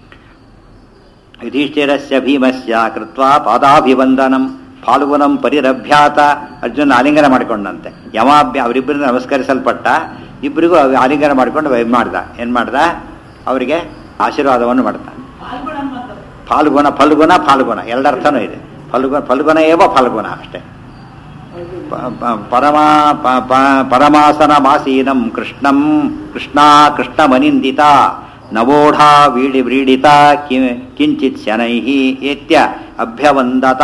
ಯುಧಿಷ್ಠಿರಸ್ಯ ಭೀಮಸ್ಯ ಕೃತ್ವಾ ಪಾದಾಭಿವಂದನಂ ಫಾಲ್ಗುಣಂ ಪರಿರಭ್ಯಾತ ಅರ್ಜುನ ಆಲಿಂಗನ ಮಾಡಿಕೊಂಡಂತೆ ಯಮಾಭ್ಯ ಅವರಿಬ್ಬರಿಂದ ನಮಸ್ಕರಿಸಲ್ಪಟ್ಟ ಇಬ್ಬರಿಗೂ ಆಲಿಂಗನ ಮಾಡಿಕೊಂಡು ಇದು ಮಾಡ್ದ ಏನು ಮಾಡ್ದ ಅವರಿಗೆ ಆಶೀರ್ವಾದವನ್ನು ಮಾಡ್ದ ಫಾಲ್ಗುಣ ಫಲ್ಗುಣ ಫಾಲ್ಗುಣ ಎರಡರ್ಥನೂ ಇದೆ ಫಲ್ಗುಣ ಫಲ್ಗುಣ ಏವ ಫಲ್ಗುಣ ಅಷ್ಟೇ ಪ- ಪ- ಪರಮಾ ಪ- ಪ- ಪರಮಾಸನ ಮಾಸೀನಂ ಕೃಷ್ಣಂ ಕೃಷ್ಣ ಕೃಷ್ಣಮನಿಂದಿತ ನವೋಢಾ ವೀಡಿ ವ್ರೀಡಿತ ಕಿ- ಕಿಂಚಿತ್ ಶನೈಹಿ ಏತ್ಯ ಅಭ್ಯವಂದತ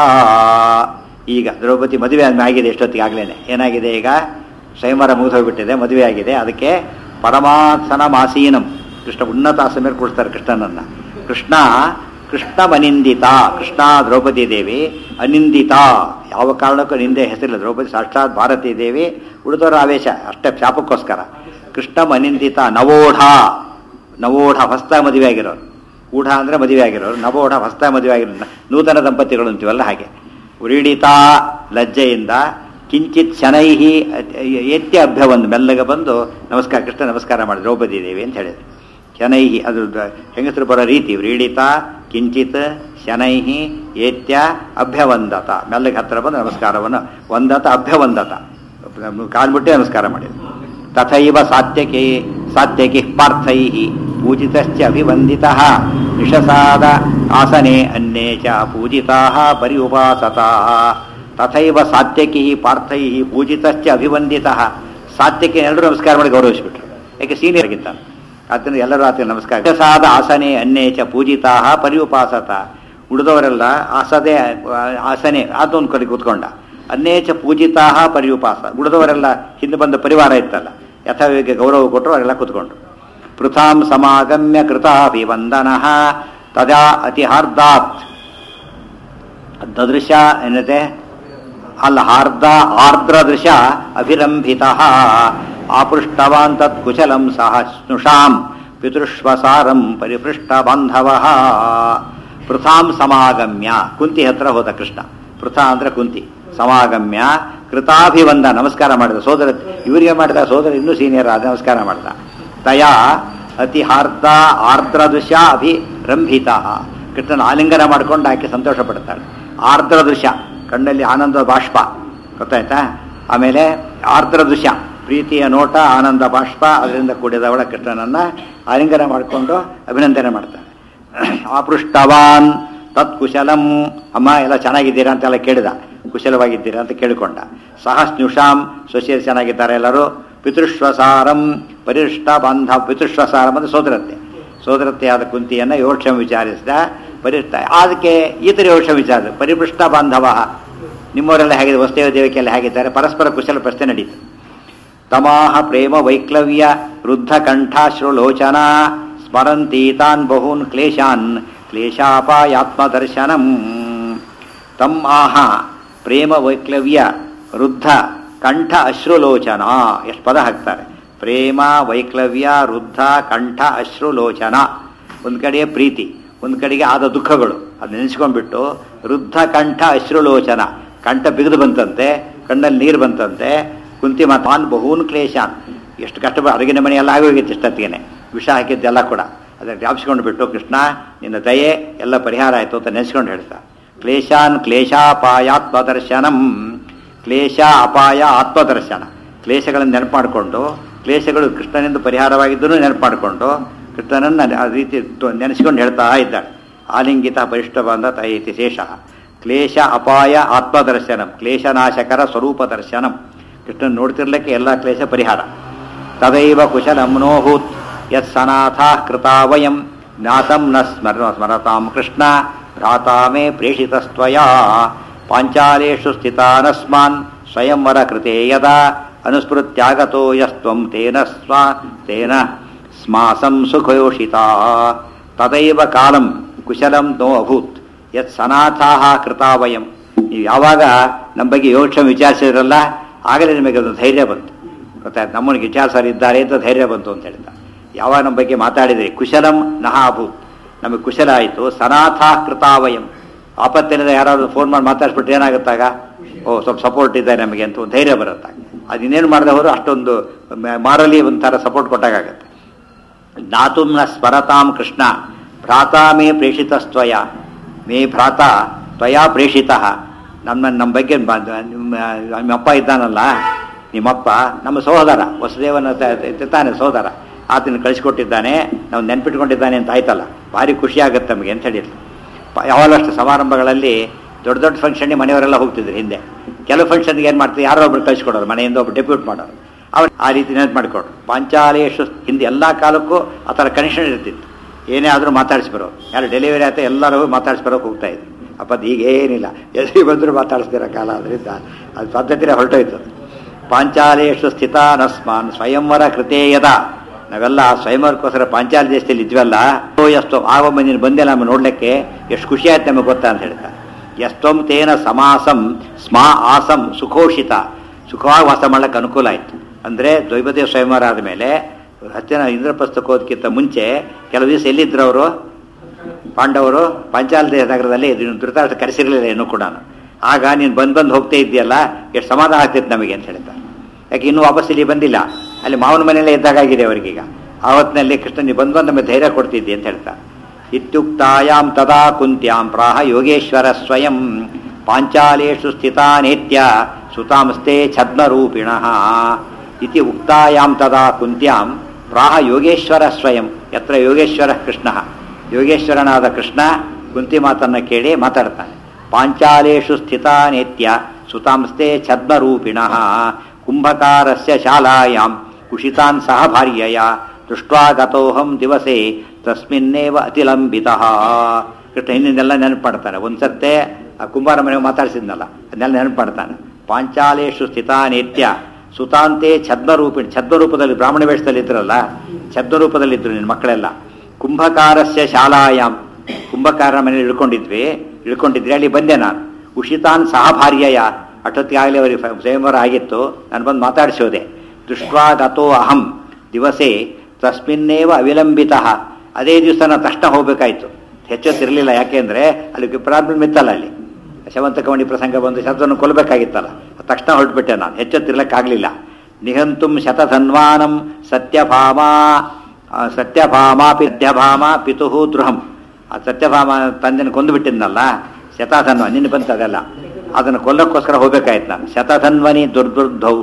ಈಗ ದ್ರೌಪದಿ ಮದುವೆ ಆಗಿದೆ ಎಷ್ಟೊತ್ತಿಗೆ ಆಗ್ಲೇನೆ ಏನಾಗಿದೆ ಈಗ ಸ್ವಯಂವರ ಮುಗಿದೋಗ್ಬಿಟ್ಟಿದೆ ಮದುವೆ ಆಗಿದೆ ಅದಕ್ಕೆ ಪರಮಾಸನ ಮಾಸೀನಂ ಕೃಷ್ಣ ಉನ್ನತ ಆಸನ ಕೂಡಿಸ್ತಾರೆ ಕೃಷ್ಣನನ್ನ ಕೃಷ್ಣ ಕೃಷ್ಣ ಅನಿಂದಿತ ಕೃಷ್ಣ ದ್ರೌಪದಿ ದೇವಿ ಅನಿಂದಿತ ಯಾವ ಕಾರಣಕ್ಕೂ ನಿಂದೆ ಹೆಸರಿಲ್ಲ ದ್ರೌಪದಿ ಸಾಕ್ಷಾತ್ ಭಾರತೀ ದೇವಿ ಉಳಿದವರ ಆವೇಶ ಅಷ್ಟೇ ಶಾಪಕ್ಕೋಸ್ಕರ ಕೃಷ್ಣ ಅನಿಂದಿತ ನವೋಢ ನವೋಢ ಹೊಸ್ತ ಮದುವೆ ಆಗಿರೋರು ಊಢ ಅಂದರೆ ಮದುವೆ ಆಗಿರೋರು ನವೋಢ ಹೊಸ್ತ ಮದುವೆ ಆಗಿರೋ ನೂತನ ದಂಪತಿಗಳು ಅಂತೀವಲ್ಲ ಹಾಗೆ ಉರಿಡಿತ ಲಜ್ಜೆಯಿಂದ ಕಿಂಚಿತ್ ಶನೈಹಿ ಎತ್ತಿ ಅಭ್ಯವಂದು ಮೆಲ್ಲಗೆ ಬಂದು ನಮಸ್ಕಾರ ಕೃಷ್ಣ ನಮಸ್ಕಾರ ಮಾಡಿ ದ್ರೌಪದಿ ದೇವಿ ಅಂತ ಹೇಳಿದ್ರು ಶನೈಹಿ ಅದು ದ- ಹೆಂಗಸರು ಬರೋ ರೀತಿ ವ್ರೀಡಿತ ಕಿಂಚಿತ್ ಶನೈಹಿ ಏತ್ಯ ಅಭ್ಯವಂದತ ಮೆಲ್ಲಗೆ ಹತ್ತಿರ ಬಂದು ನಮಸ್ಕಾರವನ್ನು ವಂದತ ಅಭ್ಯವಂದತ ಕಾಲ್ಬಿಟ್ಟು ನಮಸ್ಕಾರ ಮಾಡಿದ್ರು ತಥೈವ ಸಾತ್ಯಕೆ ಸಾತ್ಯಕಿ ಪಾರ್ಥೈ ಪೂಜಿತಶ್ಚ ಅಭಿವಂದಿತ ನಿಶಸಾದ ಆಸನೆ ಅನ್ಯೇ ಚ ಪೂಜಿತಾ ಪರಿ ಉಪಾಸತಾ ತಥೈವ ಸಾತ್ಯಕಿ ಪಾರ್ಥೈ ಪೂಜಿತಶ್ಚ ಅಭಿವಂದಿತ ಸಾತ್ಯಕ್ಕೆ ಎಲ್ಲರೂ ನಮಸ್ಕಾರ ಮಾಡಿ ಗೌರವಿಸಿಬಿಟ್ರು ಯಾಕೆ ಸೀನಿಯರ್ ಆಗಿದ್ದಾನೆ ಆದ್ದರಿಂದ ಎಲ್ಲರೂ ಆತನ ನಮಸ್ಕಾರ ನಿಶಸಾದ ಆಸನೆ ಅನ್ಯೇ ಚ ಪೂಜಿತಾ ಪರಿ ಉಪಾಸತ ಉಳಿದವರೆಲ್ಲ ಆಸದೆ ಆಸನೆ ಆತೊಂದು ಕಡೆ ಕೂತ್ಕೊಂಡ ಅನ್ಯೇಚ ಪೂಜಿತಾ ಪರ್ಯುಪಾಸ ಉಳಿದವರೆಲ್ಲ ಹಿಂದೆ ಬಂದ ಪರಿವಾರ ಇತ್ತಲ್ಲ ಯಥಾವಿಗೆ ಗೌರವ ಕೊಟ್ಟರು ಅವರೆಲ್ಲ ಕೂತ್ಕೊಂಡ್ರು ಪೃಥಾಂ ಸಮಾಗಮ್ಯ ಕೃತಾಭಿವಂದನ ತದಾ ಅತಿ ಹಾರ್ದಾತ್ ದೃಶ ಏನತೆ ಅಲ್ಲ ಹಾರ್ದ ಆರ್ದ್ರ ದೃಶ ಅಭಿರಂಭಿತ ಆಪೃಷ್ಟವಾನ್ ತತ್ ಕುಶಲಂ ಸಹ ಸ್ನುಷಾಂ ಪಿತೃಶ್ವಸಾರಂ ಪರಿಪೃಷ್ಟ ಬಾಂಧವ ಪೃಥಾಂ ಸಮಾಗಮ್ಯ ಕುಂತಿ ಹತ್ರ ಹೋದ ಕೃಷ್ಣ ಪೃಥ ಅಂದ್ರೆ ಕುಂತಿ ಸಮಾಗಮ್ಯ ಕೃತಾಭಿವಂದ ನಮಸ್ಕಾರ ಮಾಡಿದ ಸೋದರ ಇವರಿಗೆ ಮಾಡಿದ ಸೋದರ ಇನ್ನೂ ಸೀನಿಯರ್ ಆದ ನಮಸ್ಕಾರ ಮಾಡಿದ ತಯಾ ಅತಿ ಹಾರ್ದ ಆರ್ದ್ರ ದೃಶ್ಯ ಅಭಿರಂಭಿತ ಕೃಷ್ಣನ ಆಲಿಂಗನ ಮಾಡ್ಕೊಂಡು ಆಕೆ ಸಂತೋಷ ಪಡ್ತಾಳೆ ಆರ್ದ್ರ ದೃಶ್ಯ ಕಣ್ಣಲ್ಲಿ ಆನಂದ ಬಾಷ್ಪ ಗೊತ್ತಾಯ್ತಾ ಆಮೇಲೆ ಆರ್ದ್ರ ದೃಶ್ಯ ಪ್ರೀತಿಯ ನೋಟ ಆನಂದ ಬಾಷ್ಪ ಅದರಿಂದ ಕೂಡಿದವಳ ಕೃಷ್ಣನನ್ನ ಆಲಿಂಗನ ಮಾಡಿಕೊಂಡು ಅಭಿನಂದನೆ ಮಾಡ್ತಾಳೆ ಆಪೃಷ್ಟವಾನ್ ತತ್ ಕುಶಲಂ ಅಮ್ಮ ಎಲ್ಲ ಚೆನ್ನಾಗಿದ್ದೀರಾ ಅಂತೆಲ್ಲ ಕೇಳಿದ ಕುಶಲವಾಗಿದ್ದೀರಾ ಅಂತ ಕೇಳಿಕೊಂಡ ಸಹ ಸ್ನುಷಾಂ ಸೊಸೆ ಚೆನ್ನಾಗಿದ್ದಾರೆ ಎಲ್ಲರೂ ಪಿತೃಶ್ವಸಾರಂ ಪರಿಷ್ಟ ಬಾಂಧ ಪಿತೃಶ್ವಸಾರಂ ಅಂದ್ರೆ ಸೋದರತ್ತೆ ಸೋದರತ್ತೆಯಾದ ಕುಂತಿಯನ್ನು ಯೋಕ್ಷಮ ವಿಚಾರಿಸಿದ ಪರಿಷ್ಟ ಅದಕ್ಕೆ ಈತರ ಯೋಕ್ಷಮ ವಿಚಾರ ಪರಿಪೃಷ್ಟ ಬಾಂಧವ ನಿಮ್ಮವರೆಲ್ಲ ಹೇಗಿದೆ ವಸ್ತೇವ ದೇವಿಕೆಲ್ಲ ಹೇಗಿದ್ದಾರೆ ಪರಸ್ಪರ ಕುಶಲ ಪ್ರಶ್ನೆ ನಡೀತು ತಮಾಹ ಪ್ರೇಮ ವೈಕ್ಲವ್ಯ ವೃದ್ಧ ಕಂಠಾಶ್ರುಲೋಚನ ಸ್ಮರಂತಿ ತಾನ್ ಬಹೂನ್ ಕ್ಲೇಶಾನ್ ಕ್ಲೇಶಾಪಾಯಾತ್ಮದರ್ಶನಂ ತಮ್ ಆಹ ಪ್ರೇಮ ವೈಕ್ಲವ್ಯ ವೃದ್ಧ ಕಂಠ ಅಶ್ರುಲೋಚನ ಎಷ್ಟು ಪದ ಹಾಕ್ತಾರೆ ಪ್ರೇಮ ವೈಕ್ಲವ್ಯ ವೃದ್ಧ ಕಂಠ ಅಶ್ರುಲೋಚನ ಒಂದು ಕಡೆ ಪ್ರೀತಿ ಒಂದು ಕಡೆಗೆ ಆದ ದುಃಖಗಳು ಅದು ನೆನೆಸ್ಕೊಂಡ್ಬಿಟ್ಟು ವೃದ್ಧ ಕಂಠ ಅಶ್ರುಲೋಚನ ಕಂಠ ಬಿಗಿದು ಬಂತಂತೆ ಕಣ್ಣಲ್ಲಿ ನೀರು ಬಂತಂತೆ ಕುಂತಿ ಮಾತಾನ್ ಬಹೂನ್ ಕ್ಲೇಶಾನ್ ಎಷ್ಟು ಕಷ್ಟ ಅಡುಗಿನ ಮನೆ ಎಲ್ಲ ಆಗೋಗಿತ್ತು ಇಷ್ಟೊತ್ತಿಗೆ ವಿಷ ಹಾಕಿದ್ದೆಲ್ಲ ಕೂಡ ಅದನ್ನು ಜ್ಞಾಪಿಸ್ಕೊಂಡು ಬಿಟ್ಟು ಕೃಷ್ಣ ನಿನ್ನ ದಯೆ ಎಲ್ಲ ಪರಿಹಾರ ಆಯಿತು ಅಂತ ನೆನೆಸ್ಕೊಂಡು ಹೇಳ್ತಾ ಕ್ಲೇಶಾನ್ ಕ್ಲೇಶಾಪಾಯಾತ್ಮದರ್ಶನಂ ಕ್ಲೇಶ ಅಪಾಯ ಆತ್ಮದರ್ಶನ ಕ್ಲೇಶಗಳನ್ನು ನೆನಪು ಮಾಡಿಕೊಂಡು ಕ್ಲೇಶಗಳು ಕೃಷ್ಣನಿಂದ ಪರಿಹಾರವಾಗಿದ್ದನ್ನು ನೆನಪು ಮಾಡಿಕೊಂಡು ಕೃಷ್ಣನನ್ನು ಆ ರೀತಿ ತು- ನೆನೆಸ್ಕೊಂಡು ಹೇಳ್ತಾ ಇದ್ದಾಳೆ ಆಲಿಂಗಿತ ಪರಿಷ್ಠ ಬಂದ ತೈತಿ ಶೇಷ ಕ್ಲೇಶ ಅಪಾಯ ಆತ್ಮದರ್ಶನಂ ಕ್ಲೇಶನಾಶಕರ ಸ್ವರೂಪ ದರ್ಶನಂ ಕೃಷ್ಣನ್ ನೋಡ್ತಿರ್ಲಿಕ್ಕೆ ಎಲ್ಲ ಕ್ಲೇಶ ಪರಿಹಾರ ತದೈವ ಕುಶಲಂ ನೋಹೂತ್ ಯತ್ ಸನಾಥಾ ಕೃತಾ ವಯಂ ಜ್ಞಾತಂ ನ ಸ್ಮರ ಸ್ಮರತಾಂ ಕೃಷ್ಣ ಭ್ರಾತಾ ಮೇ ಪ್ರೇಷಿತಸ್ತ್ವಯಾ ಪಾಂಚಾಲೇಷು ಸ್ಥಿತಾನಸ್ಮಾನ್ ಸ್ವಯಂವರ ಕೃತೆ ಯದಾ ಅನುಸ್ಮೃತ್ಯಾಗತೋ ಯಸ್ತ್ವಂ ತೇನ ಸ್ವ ತೇನ ಸ್ಮಾಸಂ ಸುಖಯೋಷಿತಾ ತದೈವ ಕಾಲಂ ಕುಶಲಂ ನೋ ಅಭೂತ್ ಯತ್ ಸನಾಥಾಹ ಕೃತಾ ವಯಂ ನೀವು ಯಾವಾಗ ನಮ್ಮ ಬಗ್ಗೆ ಯೋಚನೆ ವಿಚಾರಿಸಿದ್ರಲ್ಲ ಆಗಲೇ ನಿಮಗೆ ಒಂದು ಧೈರ್ಯ ಬಂತು ಗೊತ್ತಾಯ್ತು ನಮ್ಮನಿಗೆ ವಿಚಾರಿಸೋರು ಇದ್ದಾರೆ ಅಂತ ಧೈರ್ಯ ಬಂತು ಅಂತ ಹೇಳ್ತಾ ಯಾವಾಗ ನಮ್ಮ ಬಗ್ಗೆ ಮಾತಾಡಿದ್ರಿ ಕುಶಲಂ ನಹ ಅಭೂತ್ ನಮಗೆ ಕುಶಲ ಆಯಿತು ಸನಾಥಾ ಕೃತಾವಯಂ ಆಪತ್ತಿಲ್ಲದ ಯಾರಾದ್ರು ಫೋನ್ ಮಾಡಿ ಮಾತಾಡ್ಸ್ಬಿಟ್ರೆ ಏನಾಗುತ್ತಾಗ ಓ ಸ್ವಲ್ಪ ಸಪೋರ್ಟ್ ಇದೆ ನಮಗೆ ಅಂತ ಒಂದು ಧೈರ್ಯ ಬರುತ್ತಾಗ ಅದು ಇನ್ನೇನು ಮಾಡಿದವರು ಅಷ್ಟೊಂದು ಮಾರಲಿ ಒಂಥರ ಸಪೋರ್ಟ್ ಕೊಟ್ಟಾಗತ್ತೆ ಜ್ಞಾತುಂ ನ ಸ್ಮರತಾಂ ಕೃಷ್ಣ ಭ್ರಾತಾ ಮೇ ಪ್ರೇಷಿತಸ್ತ್ವಯ ಮೇ ಭ್ರಾತ ತ್ವಯಾ ಪ್ರೇಷಿತ ನಮ್ಮ ನಮ್ಮ ಬಗ್ಗೆ ಬ- ನಿಮ್ಮ ನಿಮ್ಮಪ್ಪ ಇದ್ದಾನಲ್ಲ ನಿಮ್ಮಪ್ಪ ನಮ್ಮ ಸಹೋದರ ವಸುದೇವನ ತ- ತ- ತಾನೆ ಸಹೋದರ ಆತನ ಕಳಿಸ್ಕೊಟ್ಟಿದ್ದಾನೆ ನಾವು ನೆನ್ಪಿಟ್ಕೊಂಡಿದ್ದಾನೆ ಅಂತ ಆಯ್ತಲ್ಲ ಭಾರಿ ಖುಷಿ ಆಗುತ್ತೆ ನಮಗೆ ಅಂತ ಹೇಳಿದ್ರು ಪ- ಯಾವಾಗಲಷ್ಟು ಸಮಾರಂಭಗಳಲ್ಲಿ ದೊಡ್ಡ ದೊಡ್ಡ ಫಂಕ್ಷನ್ಗೆ ಮನೆಯವರೆಲ್ಲ ಹೋಗ್ತಿದ್ರು ಹಿಂದೆ ಕೆಲವು ಫಂಕ್ಷನ್ಗೆ ಏನು ಮಾಡ್ತೀವಿ ಯಾರೋ ಒಬ್ರು ಕಳಿಸ್ಕೊಡೋರು ಮನೆಯಿಂದ ಒಬ್ರು ಡೆಪ್ಯೂಟ್ ಮಾಡೋರು ಅವ್ರು ಆ ರೀತಿ ನೆನಪು ಮಾಡಿಕೊಡ್ರು ಪಾಂಚಾಲೇಶು ಹಿಂದೆ ಎಲ್ಲ ಕಾಲಕ್ಕೂ ಆ ಥರ ಕನೆಕ್ಷನ್ ಇರ್ತಿತ್ತು ಏನೇ ಆದರೂ ಮಾತಾಡಿಸ್ಬರೋ ಯಾರು ಡೆಲಿವರಿ ಆಯ್ತಾ ಎಲ್ಲರೂ ಮಾತಾಡಿಸ್ಬರೋಕೆ ಹೋಗ್ತಾ ಇದ್ರು ಅಪ್ಪ ಅದು ಈಗ ಏನಿಲ್ಲ ಎಲ್ಲಿ ಬಂದರೂ ಮಾತಾಡಿಸ್ತಿರೋ ಕಾಲ ಅದರಿಂದ ಅದು ಪದ್ಧತಿನೇ ಹೊರಟೋಯ್ತು ಅದು. ಪಾಂಚಾಲೇಶು ಸ್ಥಿತ ನಸ್ಮಾನ್ ಸ್ವಯಂವರ ಕೃತೇ ಯದ ನಾವೆಲ್ಲ ಸ್ವಯಂವರಕ್ಕೋಸ್ಕರ ಪಾಂಚಾಲ ದೇಶದಲ್ಲಿ ಇದ್ವಲ್ಲ ಓ ಎಷ್ಟೋ ಆಗೊಮ್ಮೆ ನೀನು ಬಂದೆ ನಮ್ಮ ನೋಡ್ಲಿಕ್ಕೆ ಎಷ್ಟು ಖುಷಿ ಆಯ್ತು ನಮಗೆ ಗೊತ್ತಾ ಅಂತ ಹೇಳ್ತಾರೆ ಎಷ್ಟೊಂ ತೇನ ಸಮಾಸಂ ಸ್ಮಾ ಆಸಂ ಸುಖೋಷಿತ ಸುಖವಾಗಿ ವಾಸ ಮಾಡ್ಲಿಕ್ಕೆ ಅನುಕೂಲ ಆಯ್ತು ಅಂದರೆ ದ್ವೈಪದೇ ಸ್ವಯಂವರ ಆದಮೇಲೆ ಹತ್ತಿನ ಇಂದ್ರಪ್ರಸ್ಥಕ್ಕೋದಕ್ಕಿಂತ ಮುಂಚೆ ಕೆಲವು ದಿವಸ ಎಲ್ಲಿದ್ರು ಅವರು ಪಾಂಡವರು ಪಾಂಚಾಲ ನಗರದಲ್ಲಿ ಧೃತರಾಷ್ಟ್ರ ಕರೆಸಿರಲಿಲ್ಲ ಇನ್ನೂ ಕೂಡ ಆಗ ನೀನು ಬಂದು ಬಂದು ಹೋಗ್ತಾ ಇದೆಯಲ್ಲ ಎಷ್ಟು ಸಮಾಧಾನ ಆಗ್ತಿತ್ತು ನಮಗೆ ಅಂತ ಹೇಳ್ತಾರೆ ಯಾಕೆ ಇನ್ನೂ ವಾಪಸ್ ಇಲ್ಲಿ ಬಂದಿಲ್ಲ ಅಲ್ಲಿ ಮಾವನ ಮನೆಯಲ್ಲೇ ಇದ್ದಾಗಾಗಿದೆ ಅವರಿಗೀಗ ಆವತ್ತಿನಲ್ಲಿ ಕೃಷ್ಣ ನೀವು ಬಂದು ಬಂದು ನಮಗೆ ಧೈರ್ಯ ಕೊಡ್ತಿದ್ದಿ ಅಂತ ಹೇಳ್ತಾರೆ ಇತ್ಯುಕ್ತಾಯಾಂ ತದಾ ಕುಂತ್ಯಾಂ ಪ್ರಾಹ ಯೋಗೇಶ್ವರ ಸ್ವಯಂ ಪಾಂಚಾಲೇಷು ಸ್ಥಿತಾನೇತ್ಯ ಸುತಾಂಸ್ತೆ ಛದ್ಮರೂಪಿಣಃ ಇತಿ ಉಕ್ತಾಯಾಂ ತದಾ ಕುಂತ್ಯಾಂ ಪ್ರಾಹ ಯೋಗೇಶ್ವರ ಸ್ವಯಂ ಯತ್ರ ಯೋಗೇಶ್ವರ ಕೃಷ್ಣ ಯೋಗೇಶ್ವರನಾದ ಕೃಷ್ಣ ಕುಂತಿ ಮಾತನ್ನ ಕೇಳಿ ಮಾತಾಡ್ತಾನೆ ಪಾಂಚಾಲೇಷು ಸ್ಥಿತಾನೇತ್ಯ ಸುತಾಂಸ್ತೆ ಛದ್ಮರೂಪಿಣಃ ಕುಂಭಕಾರಸ್ಯ ಶಾಲಾಯಾಂ ಕುಶಿತಾನ್ ಸಹ ಭಾರ್ಯಯ ದೃಷ್ಟ್ವಾ ಗತೋಹಂ ದಿವಸೆ ತಸ್ಮಿನ್ನೇವ ಅತಿಲಂಬಿತಃ ಕೃಷ್ಣ ಹಿಂದಿನೆಲ್ಲ ನೆನಪು ಮಾಡ್ತಾನೆ ಒಂದ್ಸರ್ತೆ ಆ ಕುಂಬಾರ ಮನೆ ಮಾತಾಡ್ಸಿದ್ನಲ್ಲ ಅದನ್ನೆಲ್ಲ ನೆನಪು ಮಾಡ್ತಾನೆ ಪಾಂಚಾಲೇಷು ಸ್ಥಿತಾನೇತ್ಯ ಸುತಾಂತೆ ಛದ್ಮರೂಪಿಣಿ ಛದ್ಮರೂಪದಲ್ಲಿ ಬ್ರಾಹ್ಮಣ ವೇಷದಲ್ಲಿ ಇದ್ರಲ್ಲ ಛದ್ಮರೂಪದಲ್ಲಿದ್ದರು ನಿನ್ನ ಮಕ್ಕಳೆಲ್ಲ ಕುಂಭಕಾರಸ್ಯ ಶಾಲಾಯಾಮ್ ಕುಂಭಕಾರನ ಮನೇಲಿ ಇಳ್ಕೊಂಡಿದ್ವಿ ಇಳ್ಕೊಂಡಿದ್ರಿ ಅಲ್ಲಿ ಬಂದೆ ನಾನು ಉಷಿತಾನ್ ಸಹ ಭಾರ್ಯಯ ಅಷ್ಟೊತ್ತಿಗಾಗಲೇ ಅವರಿಗೆ ಫ- ಸ್ವಯಂವರ ಆಗಿತ್ತು ನಾನು ಬಂದು ಮಾತಾಡಿಸೋದೆ ದೃಷ್ಟ್ವಾ ಗತೋ ಅಹಂ ದಿವಸೆ ತಸ್ಮಿನ್ನೇವ ಅವಿಲಂಬಿತ ಅದೇ ದಿವಸ ನಾನು ತಕ್ಷಣ ಹೋಗ್ಬೇಕಾಯ್ತು ಹೆಚ್ಚೊತ್ತಿರಲಿಲ್ಲ ಯಾಕೆಂದ್ರೆ ಅಲ್ಲಿ ಪ್ರಾಬ್ಲಮ್ ಇತ್ತಲ್ಲ ಅಲ್ಲಿ ಶವಂತಕವಣಿ ಪ್ರಸಂಗ ಬಂದು ಶಬ್ದವನ್ನು ಕೊಲ್ಲಬೇಕಾಗಿತ್ತಲ್ಲ ತಕ್ಷಣ ಹೊರಟ್ಬಿಟ್ಟೆ ನಾನು ಹೆಚ್ಚೊತ್ತಿರ್ಲಿಕ್ಕಾಗಲಿಲ್ಲ ನಿಹಂತುಂ ಶತಧನ್ವಾನಂ ಸತ್ಯಭಾಮ ಆ, ಸತ್ಯಭಾಮ ಪಿದ್ಯಭಾಮ ಪಿತುಹು ದೃಹಂ ಆ ಸತ್ಯಭಾಮ ತಂದೆನ ಕೊಂದು ಬಿಟ್ಟಿದ್ನಲ್ಲ ಶತಧನ್ವ ನಿನ್ನ ಬಂತು ಅದೆಲ್ಲ ಅದನ್ನು ಕೊಲ್ಲಕ್ಕೋಸ್ಕರ ಹೋಗ್ಬೇಕಾಯ್ತು ನಾನು ಶತಧನ್ವನಿ ದುರ್ದುರ್ಧೌ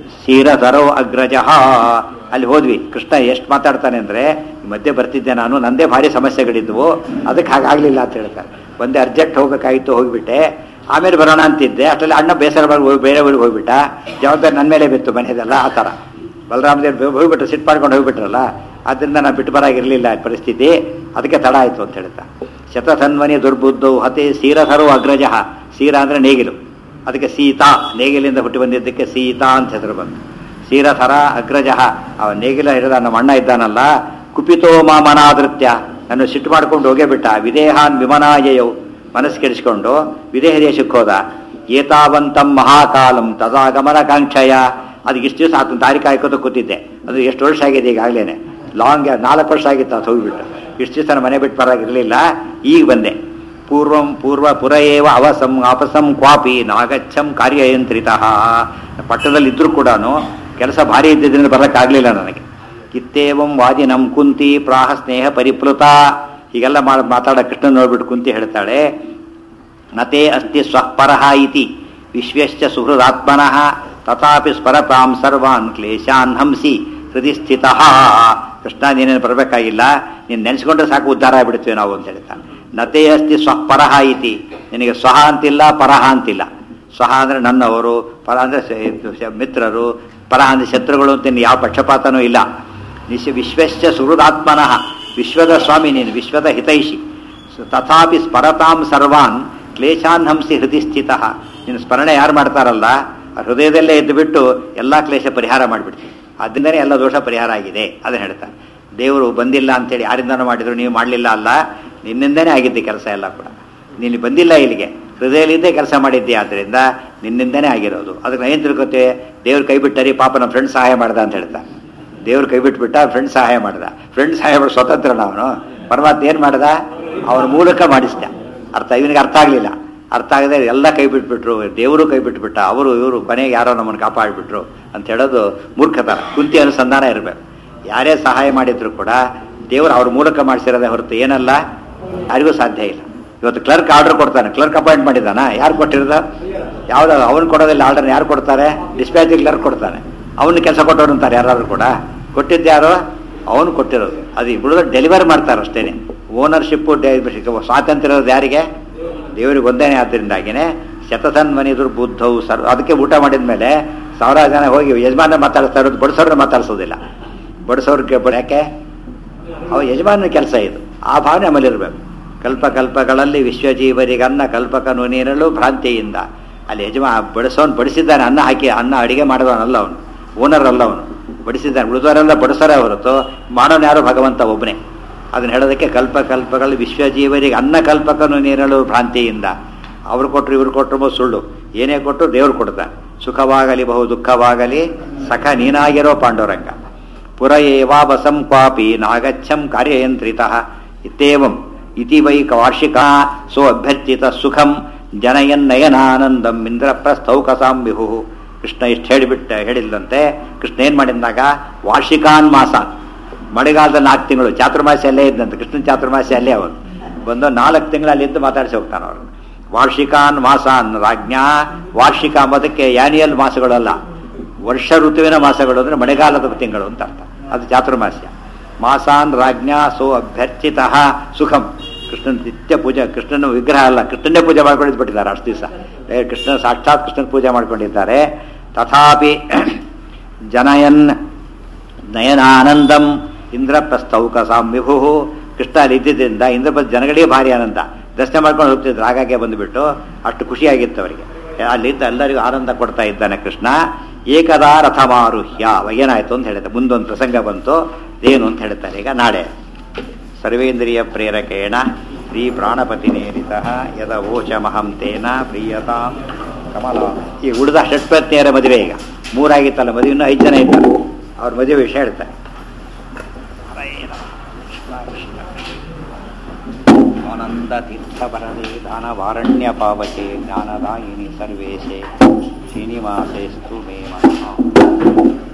ಶೀರಧರೌ ಅಗ್ರಜಃ ಅಲ್ಲಿ ಹೋದ್ವಿ ಕೃಷ್ಣ ಎಷ್ಟು ಮಾತಾಡ್ತಾನೆ ಅಂದ್ರೆ ಈ ಮಧ್ಯೆ ಬರ್ತಿದ್ದೆ ನಾನು ನಂದೇ ಭಾರಿ ಸಮಸ್ಯೆಗಳಿದ್ವು ಅದಕ್ಕೆ ಹಾಗಾಗ್ಲಿಲ್ಲ ಅಂತ ಹೇಳ್ತಾರೆ ಒಂದೇ ಅರ್ಜೆಂಟ್ ಹೋಗ್ಬೇಕಾಗಿತ್ತು ಹೋಗ್ಬಿಟ್ಟೆ ಆಮೇಲೆ ಬರೋಣ ಅಂತಿದ್ದೆ ಅಷ್ಟರಲ್ಲಿ ಅಣ್ಣ ಬೇಸರ ಮಾಡಿ ಹೋಗಿ ಬೇರೆ ಊರಿಗೆ ಹೋಗ್ಬಿಟ್ಟ ಜವಾಬ್ದಾರಿ ನನ್ನ ಮೇಲೆ ಬಿತ್ತು ಮನೆಯದೆಲ್ಲ ಆ ಥರ ಬಲರಾಮದೇವ್ ಹೋಗ್ಬಿಟ್ರು ಸಿಟ್ಟು ಮಾಡ್ಕೊಂಡು ಹೋಗ್ಬಿಟ್ರಲ್ಲ ಅದರಿಂದ ನಾನು ಬಿಟ್ಟು ಬರಾಗಿರ್ಲಿಲ್ಲ ಈ ಪರಿಸ್ಥಿತಿ ಅದಕ್ಕೆ ತಡ ಆಯಿತು ಅಂತ ಹೇಳ್ತಾ ಶತಧನ್ವನಿ ದುರ್ಬುದ್ಧವು ಹತೆ ಸೀರಧರು ಅಗ್ರಜ ಸೀರ ಅಂದ್ರೆ ನೇಗಿಲು ಅದಕ್ಕೆ ಸೀತಾ ನೇಗಿಲಿಂದ ಹುಟ್ಟಿ ಬಂದಿದ್ದಕ್ಕೆ ಸೀತಾ ಅಂತ ಹೆಸರು ಬಂತು ಸೀರಥರ ಅಗ್ರಜ ಅವ ನೇಗಿಲ ಹಿಡಿದ ನಮ್ಮ ಅಣ್ಣ ಇದ್ದಾನಲ್ಲ ಕುಪಿತೋ ಮಾ ಮನಾದೃತ್ಯ ನನ್ನ ಸಿಟ್ಟು ಮಾಡ್ಕೊಂಡು ಹೋಗೇ ಬಿಟ್ಟ ವಿದೇಹಾನ್ ವಿಮನಾಯಯವು ಮನಸ್ಸು ಕೆಡಿಸ್ಕೊಂಡು ವಿದೇಹ ದೇಶಕ್ಕೆ ಹೋದ ಏತಾವಂತಂ ಮಹಾಕಾಲಂ ತದಾಗಮನ ಕಾಂಕ್ಷಯ ಅದಕ್ಕೆ ಇಷ್ಟು ದಿವಸ ಆತನ ದಾರಿ ಕಾಯ್ಕೋತ ಕೂತಿದ್ದೆ ಅದು ಎಷ್ಟು ವರ್ಷ ಆಗಿದೆ ಈಗಾಗಲೇ ಲಾಂಗ್ ನಾಲ್ಕು ವರ್ಷ ಆಗಿತ್ತು ಅದು ಹೋಗ್ಬಿಟ್ಟು ಇಷ್ಟು ದಿವಸ ಮನೆ ಬಿಟ್ಟು ಬರಾಗಿರ್ಲಿಲ್ಲ ಈಗ ಬಂದೆ ಪೂರ್ವಂ ಪೂರ್ವ ಪುರ ಏವ ಅವಸಂ ಅಪಸಂ ಕ್ವಾಪಿ ನಾಗಚ್ಚಂ ಕಾರ್ಯಯಂತ್ರಿತ ಪಟ್ಟಣದಲ್ಲಿ ಇದ್ರೂ ಕೂಡ ಕೆಲಸ ಭಾರಿ ಇದ್ದಿದ್ದರಿಂದ ಬರೋಕ್ಕಾಗಲಿಲ್ಲ ನನಗೆ ಕಿತ್ತೇವಂ ವಾದಿನಂ ಕುಂತಿ ಪ್ರಾಹ ಸ್ನೇಹ ಪರಿಪ್ಲುತ ಹೀಗೆಲ್ಲ ಮಾಡಿ ಮಾತಾಡೋ ಕೃಷ್ಣ ನೋಡ್ಬಿಟ್ಟು ಕುಂತಿ ಹೇಳ್ತಾಳೆ ನತೇ ಅಸ್ತಿ ಸ್ವಪರಃ ಇತಿ ವಿಶ್ವಶ್ಚ ಸುಹೃದಾತ್ಮನಃ ತಥಾಪಿ ಸ್ಮರತಾಂ ಸರ್ವಾನ್ ಕ್ಲೇಶಾನ್ ಹಂಸಿ ಹೃದಯ ಸ್ಥಿತಃ ಕೃಷ್ಣ ನೀನೇನು ಬರಬೇಕಾಗಿಲ್ಲ ನೀನು ನೆನೆಸ್ಕೊಂಡ್ರೆ ಸಾಕು ಉದ್ಧಾರ ಆಗ್ಬಿಡ್ತೀವಿ ನಾವು ಅಂತ ಹೇಳ್ತಾನೆ ನತೇ ಅಸ್ತಿ ಸ್ವಪರಃ ಇತಿ ನಿನಗೆ ಸ್ವಹ ಅಂತಿಲ್ಲ ಪರಹ ಅಂತಿಲ್ಲ ಸ್ವಹ ಅಂದರೆ ನನ್ನವರು ಪರ ಅಂದರೆ ಮಿತ್ರರು ಪರ ಅಂದರೆ ಶತ್ರುಗಳು ಅಂತ ಇನ್ನು ಯಾವ ಪಕ್ಷಪಾತನೂ ಇಲ್ಲ ನಿಶ ವಿಶ್ವಶ್ಚ ಸುಹೃದಾತ್ಮನಃ ವಿಶ್ವದ ಸ್ವಾಮಿ ನೀನು ವಿಶ್ವದ ಹಿತೈಷಿ ಸ- ತಥಾಪಿ ಸ್ಮರತಾಂ ಸರ್ವಾನ್ ಕ್ಲೇಶಾನ್ ಹಂಸಿ ಹೃದಯ ಸ್ಥಿತ ನಿನ್ನ ಸ್ಮರಣೆ ಯಾರು ಮಾಡ್ತಾರಲ್ಲ ಆ ಹೃದಯದಲ್ಲೇ ಇದ್ದು ಬಿಟ್ಟು ಎಲ್ಲ ಕ್ಲೇಶ ಪರಿಹಾರ ಮಾಡಿಬಿಡ್ತೀವಿ ಅದರಿಂದನೇ ಎಲ್ಲ ದೋಷ ಪರಿಹಾರ ಆಗಿದೆ ಅದನ್ನು ಹೇಳ್ತಾರೆ ದೇವರು ಬಂದಿಲ್ಲ ಅಂತೇಳಿ ಯಾರಿಂದನೂ ಮಾಡಿದ್ರು ನೀವು ಮಾಡಲಿಲ್ಲ ಅಲ್ಲ ನಿನ್ನಿಂದನೇ ಆಗಿದ್ದೆ ಕೆಲಸ ಎಲ್ಲ ಕೂಡ ನೀನು ಬಂದಿಲ್ಲ ಇಲ್ಲಿಗೆ ಹೃದಯಲಿದ್ದೇ ಕೆಲಸ ಮಾಡಿದ್ದೆ ಆದ್ದರಿಂದ ನಿನ್ನಿಂದನೇ ಆಗಿರೋದು ಅದಕ್ಕೆ ಏನು ತಿಳ್ಕೊತೆ ದೇವ್ರು ಕೈ ಬಿಟ್ಟರಿ ಪಾಪ ನಮ್ಮ ಫ್ರೆಂಡ್ ಸಹಾಯ ಮಾಡ್ದ ಅಂತ ಹೇಳ್ತಾರೆ ದೇವ್ರು ಕೈ ಬಿಟ್ಬಿಟ್ಟ ಫ್ರೆಂಡ್ ಸಹಾಯ ಮಾಡ್ದ ಫ್ರೆಂಡ್ ಸಹಾಯ ಮಾಡಿ ಸ್ವತಂತ್ರ ಅವನು ಪರಮಾತ್ಮ ಏನು ಮಾಡ್ದ ಅವನ ಮೂಲಕ ಮಾಡಿಸ್ದ ಅರ್ಥ ಇವನಿಗೆ ಅರ್ಥ ಆಗಲಿಲ್ಲ ಅರ್ಥ ಆಗದೆ ಎಲ್ಲ ಕೈ ಬಿಟ್ಬಿಟ್ರು ದೇವರು ಕೈ ಬಿಟ್ಬಿಟ್ಟ ಅವರು ಇವರು ಕೊನೆಗೆ ಯಾರೋ ನಮ್ಮನ್ನು ಕಾಪಾಡಿಬಿಟ್ರು ಅಂತ ಹೇಳೋದು ಮೂರ್ಖತನ ಕುಂತಿ ಅನುಸಂಧಾನ ಇರಬೇಕು ಯಾರೇ ಸಹಾಯ ಮಾಡಿದ್ರು ಕೂಡ ದೇವರು ಅವ್ರ ಮೂಲಕ ಮಾಡಿಸಿರೋದೇ ಹೊರತು ಏನಲ್ಲ ಯಾರಿಗೂ ಸಾಧ್ಯ ಇಲ್ಲ ಇವತ್ತು ಕ್ಲರ್ಕ್ ಆರ್ಡರ್ ಕೊಡ್ತಾನೆ ಕ್ಲರ್ಕ್ ಅಪಾಯಿಂಟ್ ಮಾಡಿದ್ದಾನ ಯಾರು ಕೊಟ್ಟಿರೋದು ಯಾವ್ದು ಅವನು ಕೊಡೋದಿಲ್ಲ ಆರ್ಡರ್ ಯಾರು ಕೊಡ್ತಾರೆ ಡಿಸ್ಪ್ಯಾಚ್ ಕ್ಲರ್ಕ್ ಕೊಡ್ತಾನೆ ಅವನು ಕೆಲಸ ಕೊಟ್ಟವ್ರು ಅಂತಾರೆ ಯಾರಾದ್ರೂ ಕೂಡ ಕೊಟ್ಟಿದ್ದು ಯಾರು ಅವನು ಕೊಟ್ಟಿರೋದು ಅದು ಬಿಡೋದು ಡೆಲಿವರ್ ಮಾಡ್ತಾರೆ ಅಷ್ಟೇನೆ ಓನರ್ಶಿಪ್ಪು ಸ್ವಾತಂತ್ರ್ಯ ಇರೋದು ಯಾರಿಗೆ ದೇವರಿಗೆ ಒಂದೇನೆ ಆದ್ದರಿಂದಾಗಿನೇ ಶತಸನ್ಮನಿ ದುರ್ಬುದ್ಧವು ಸರ್ ಅದಕ್ಕೆ ಊಟ ಮಾಡಿದ ಮೇಲೆ ಸಾವಿರಾರು ಜನ ಹೋಗಿ ಯಜಮಾನ ಮಾತಾಡಿಸ್ತಾ ಇರೋದು ಬಡಿಸೋರನ್ನ ಮಾತಾಡಿಸೋದಿಲ್ಲ ಬಡಿಸೋರ್ಗೆ ಬ- ಯಾಕೆ ಅವ ಯಜಮಾನ ಕೆಲಸ ಇದು ಆ ಭಾವನೆ ನಮ್ಮಲ್ಲಿ ಇರಬೇಕು ಕಲ್ಪ ಕಲ್ಪಗಳಲ್ಲಿ ವಿಶ್ವಜೀವರಿಗೆ ಅನ್ನ ಕಲ್ಪಕನು ನೀರಲು ಭ್ರಾಂತಿಯಿಂದ ಅಲ್ಲಿ ಯಜಮಾ ಬಡಿಸೋನು ಬಡಿಸಿದ್ದಾನೆ ಅನ್ನ ಹಾಕಿ ಅನ್ನ ಅಡಿಗೆ ಮಾಡಿದವನಲ್ಲ ಅವನು ಓನರ್ ಅಲ್ಲ ಅವನು ಬಡಿಸಿದ್ದಾನೆ ಉಳಿದವರೆಲ್ಲ ಬಡಿಸೋರೇ ಹೊರತು ಮಾಡೋನು ಯಾರು ಭಗವಂತ ಒಬ್ಬನೇ ಅದನ್ನ ಹೇಳೋದಕ್ಕೆ ಕಲ್ಪ ಕಲ್ಪಗಳು ವಿಶ್ವಜೀವರಿಗೆ ಅನ್ನ ಕಲ್ಪಕನು ನೀರಲು ಭ್ರಾಂತಿಯಿಂದ ಅವ್ರು ಕೊಟ್ಟರು ಇವ್ರು ಕೊಟ್ಟರು ಸುಳ್ಳು ಏನೇ ಕೊಟ್ಟರು ದೇವ್ರು ಕೊಡ್ತಾನೆ ಸುಖವಾಗಲಿ ಬಹು ದುಃಖವಾಗಲಿ ಸಖ ನೀನಾಗಿರೋ ಪಾಂಡುರಂಗ ಪುರ ಏವಾವಸಂ ಕ್ವಾಪಿ ನಾಗಚ್ಚಂ ಕಾರ್ಯಯಂತ್ರಿತ ಇತ್ಯೇವಂ ಇತಿ ವೈ ವಾರ್ಷಿಕ ಸೋ ಅಭ್ಯರ್ಥಿತ ಸುಖಂ ಜನಯನ್ನಯನಾನಂದಂ ಇಂದ್ರಪ್ರಸ್ಥೌಕಸಾಂ ವಿಹು ಕೃಷ್ಣ ಇಷ್ಟು ಹೇಳಿಬಿಟ್ಟ ಹೇಳಿಲ್ಲಂತೆ ಕೃಷ್ಣ ಏನ್ ಮಾಡಿದಾಗ ವಾರ್ಷಿಕಾನ್ ಮಾಸ ಮಳೆಗಾಲದ ನಾಲ್ಕು ತಿಂಗಳು ಚಾತುರ್ಮಾಸ್ಯ ಅಲ್ಲೇ ಇದ್ದಂತೆ ಕೃಷ್ಣನ ಚಾತುರ್ಮಾಸ್ಯ ಅಲ್ಲೇ ಅವನು ಬಂದು ನಾಲ್ಕು ತಿಂಗಳಲ್ಲಿ ಇದ್ದು ಮಾತಾಡಿಸಿ ಹೋಗ್ತಾನೆ ಅವ್ರನ್ನ ವಾರ್ಷಿಕಾನ್ ಮಾಸಾನ್ ರಾಜ್ಞಾ ವಾರ್ಷಿಕ ಅಂಬೋದಕ್ಕೆ ಯಾನಿಯಲ್ ಮಾಸಗಳಲ್ಲ ವರ್ಷ ಋತುವಿನ ಮಾಸಗಳು ಅಂದ್ರೆ ಮಳೆಗಾಲದ ತಿಂಗಳು ಅಂತ ಅರ್ಥ ಅದು ಚಾತುರ್ಮಾಸ್ಯ ಮಾಸಾನ್ ರಾಜ್ಞಾ ಸೋ ಅಭ್ಯರ್ಥಿತ ಸುಖಂ ಕೃಷ್ಣನ ನಿತ್ಯ ಪೂಜೆ ಕೃಷ್ಣನ ವಿಗ್ರಹ ಅಲ್ಲ ಕೃಷ್ಣನೇ ಪೂಜೆ ಮಾಡ್ಕೊಂಡಿದ್ದು ಬಿಟ್ಟಿದ್ದಾರೆ ಅಷ್ಟು ದಿವಸ ಕೃಷ್ಣ ಸಾಕ್ಷಾತ್ ಕೃಷ್ಣನ ಪೂಜೆ ಮಾಡ್ಕೊಂಡಿದ್ದಾರೆ ತಥಾಪಿ ಜನಯನ್ ನಯನಾನಂದಂ ಇಂದ್ರಪ್ರಸ್ಥೌಕಸಾಂ ವಿಭು ಕೃಷ್ಣ ಅಲ್ಲಿ ಇದ್ದಿದ್ದರಿಂದ ಇಂದ್ರಪ್ರಸ್ಥ ಜನಗಳಿಗೆ ಭಾರಿ ಆನಂದ ದರ್ಶನ ಮಾಡ್ಕೊಂಡು ಹೋಗ್ತಿದ್ರು ಆಗಾಗ್ಗೆ ಬಂದುಬಿಟ್ಟು ಅಷ್ಟು ಖುಷಿಯಾಗಿತ್ತು ಅವರಿಗೆ ಅಲ್ಲಿದ್ದ ಎಲ್ಲರಿಗೂ ಆನಂದ ಕೊಡ್ತಾ ಇದ್ದಾನೆ ಕೃಷ್ಣ ಏಕದಾ ರಥಮಾರುಹ್ಯ ಅವಾಗ ಏನಾಯ್ತು ಅಂತ ಹೇಳಿದೆ ಮುಂದೊಂದು ಪ್ರಸಂಗ ಬಂತು ಏನು ಅಂತ ಹೇಳ್ತಾರೆ ಈಗ ನಾಳೆ ಸರ್ವೇಂದ್ರಿಯ ಪ್ರೇರಕೇಣ ಶ್ರೀ ಪ್ರಾಣಪತಿನೇರಿತ ಯದ ಓಚಮಹಂ ತೇನ ಪ್ರಿಯತಾಂ ಕಮಲ ಈ ಉಳಿದ ಷಟ್ಪತ್ನಿಯರ ಮದುವೆ ಈಗ ಮೂರಾಗಿತ್ತಲ್ಲ ಮದುವೆ ಇನ್ನೂ ಐದು ಜನ ಇದ್ದಾರೆ ಅವ್ರ ಮದುವೆ ವಿಷಯ ಹೇಳ್ತಾರೆ ಆನಂದ ತೀರ್ಥಪರದೆ ದಾನವಾರಣ್ಯ ಪಾವಕೆ ಜ್ಞಾನದಾಯಿನಿ ಸರ್ವೇಶೆ ಶ್ರೀನಿವಾಸೇಸ್ತು ಮೇ ಮನಃ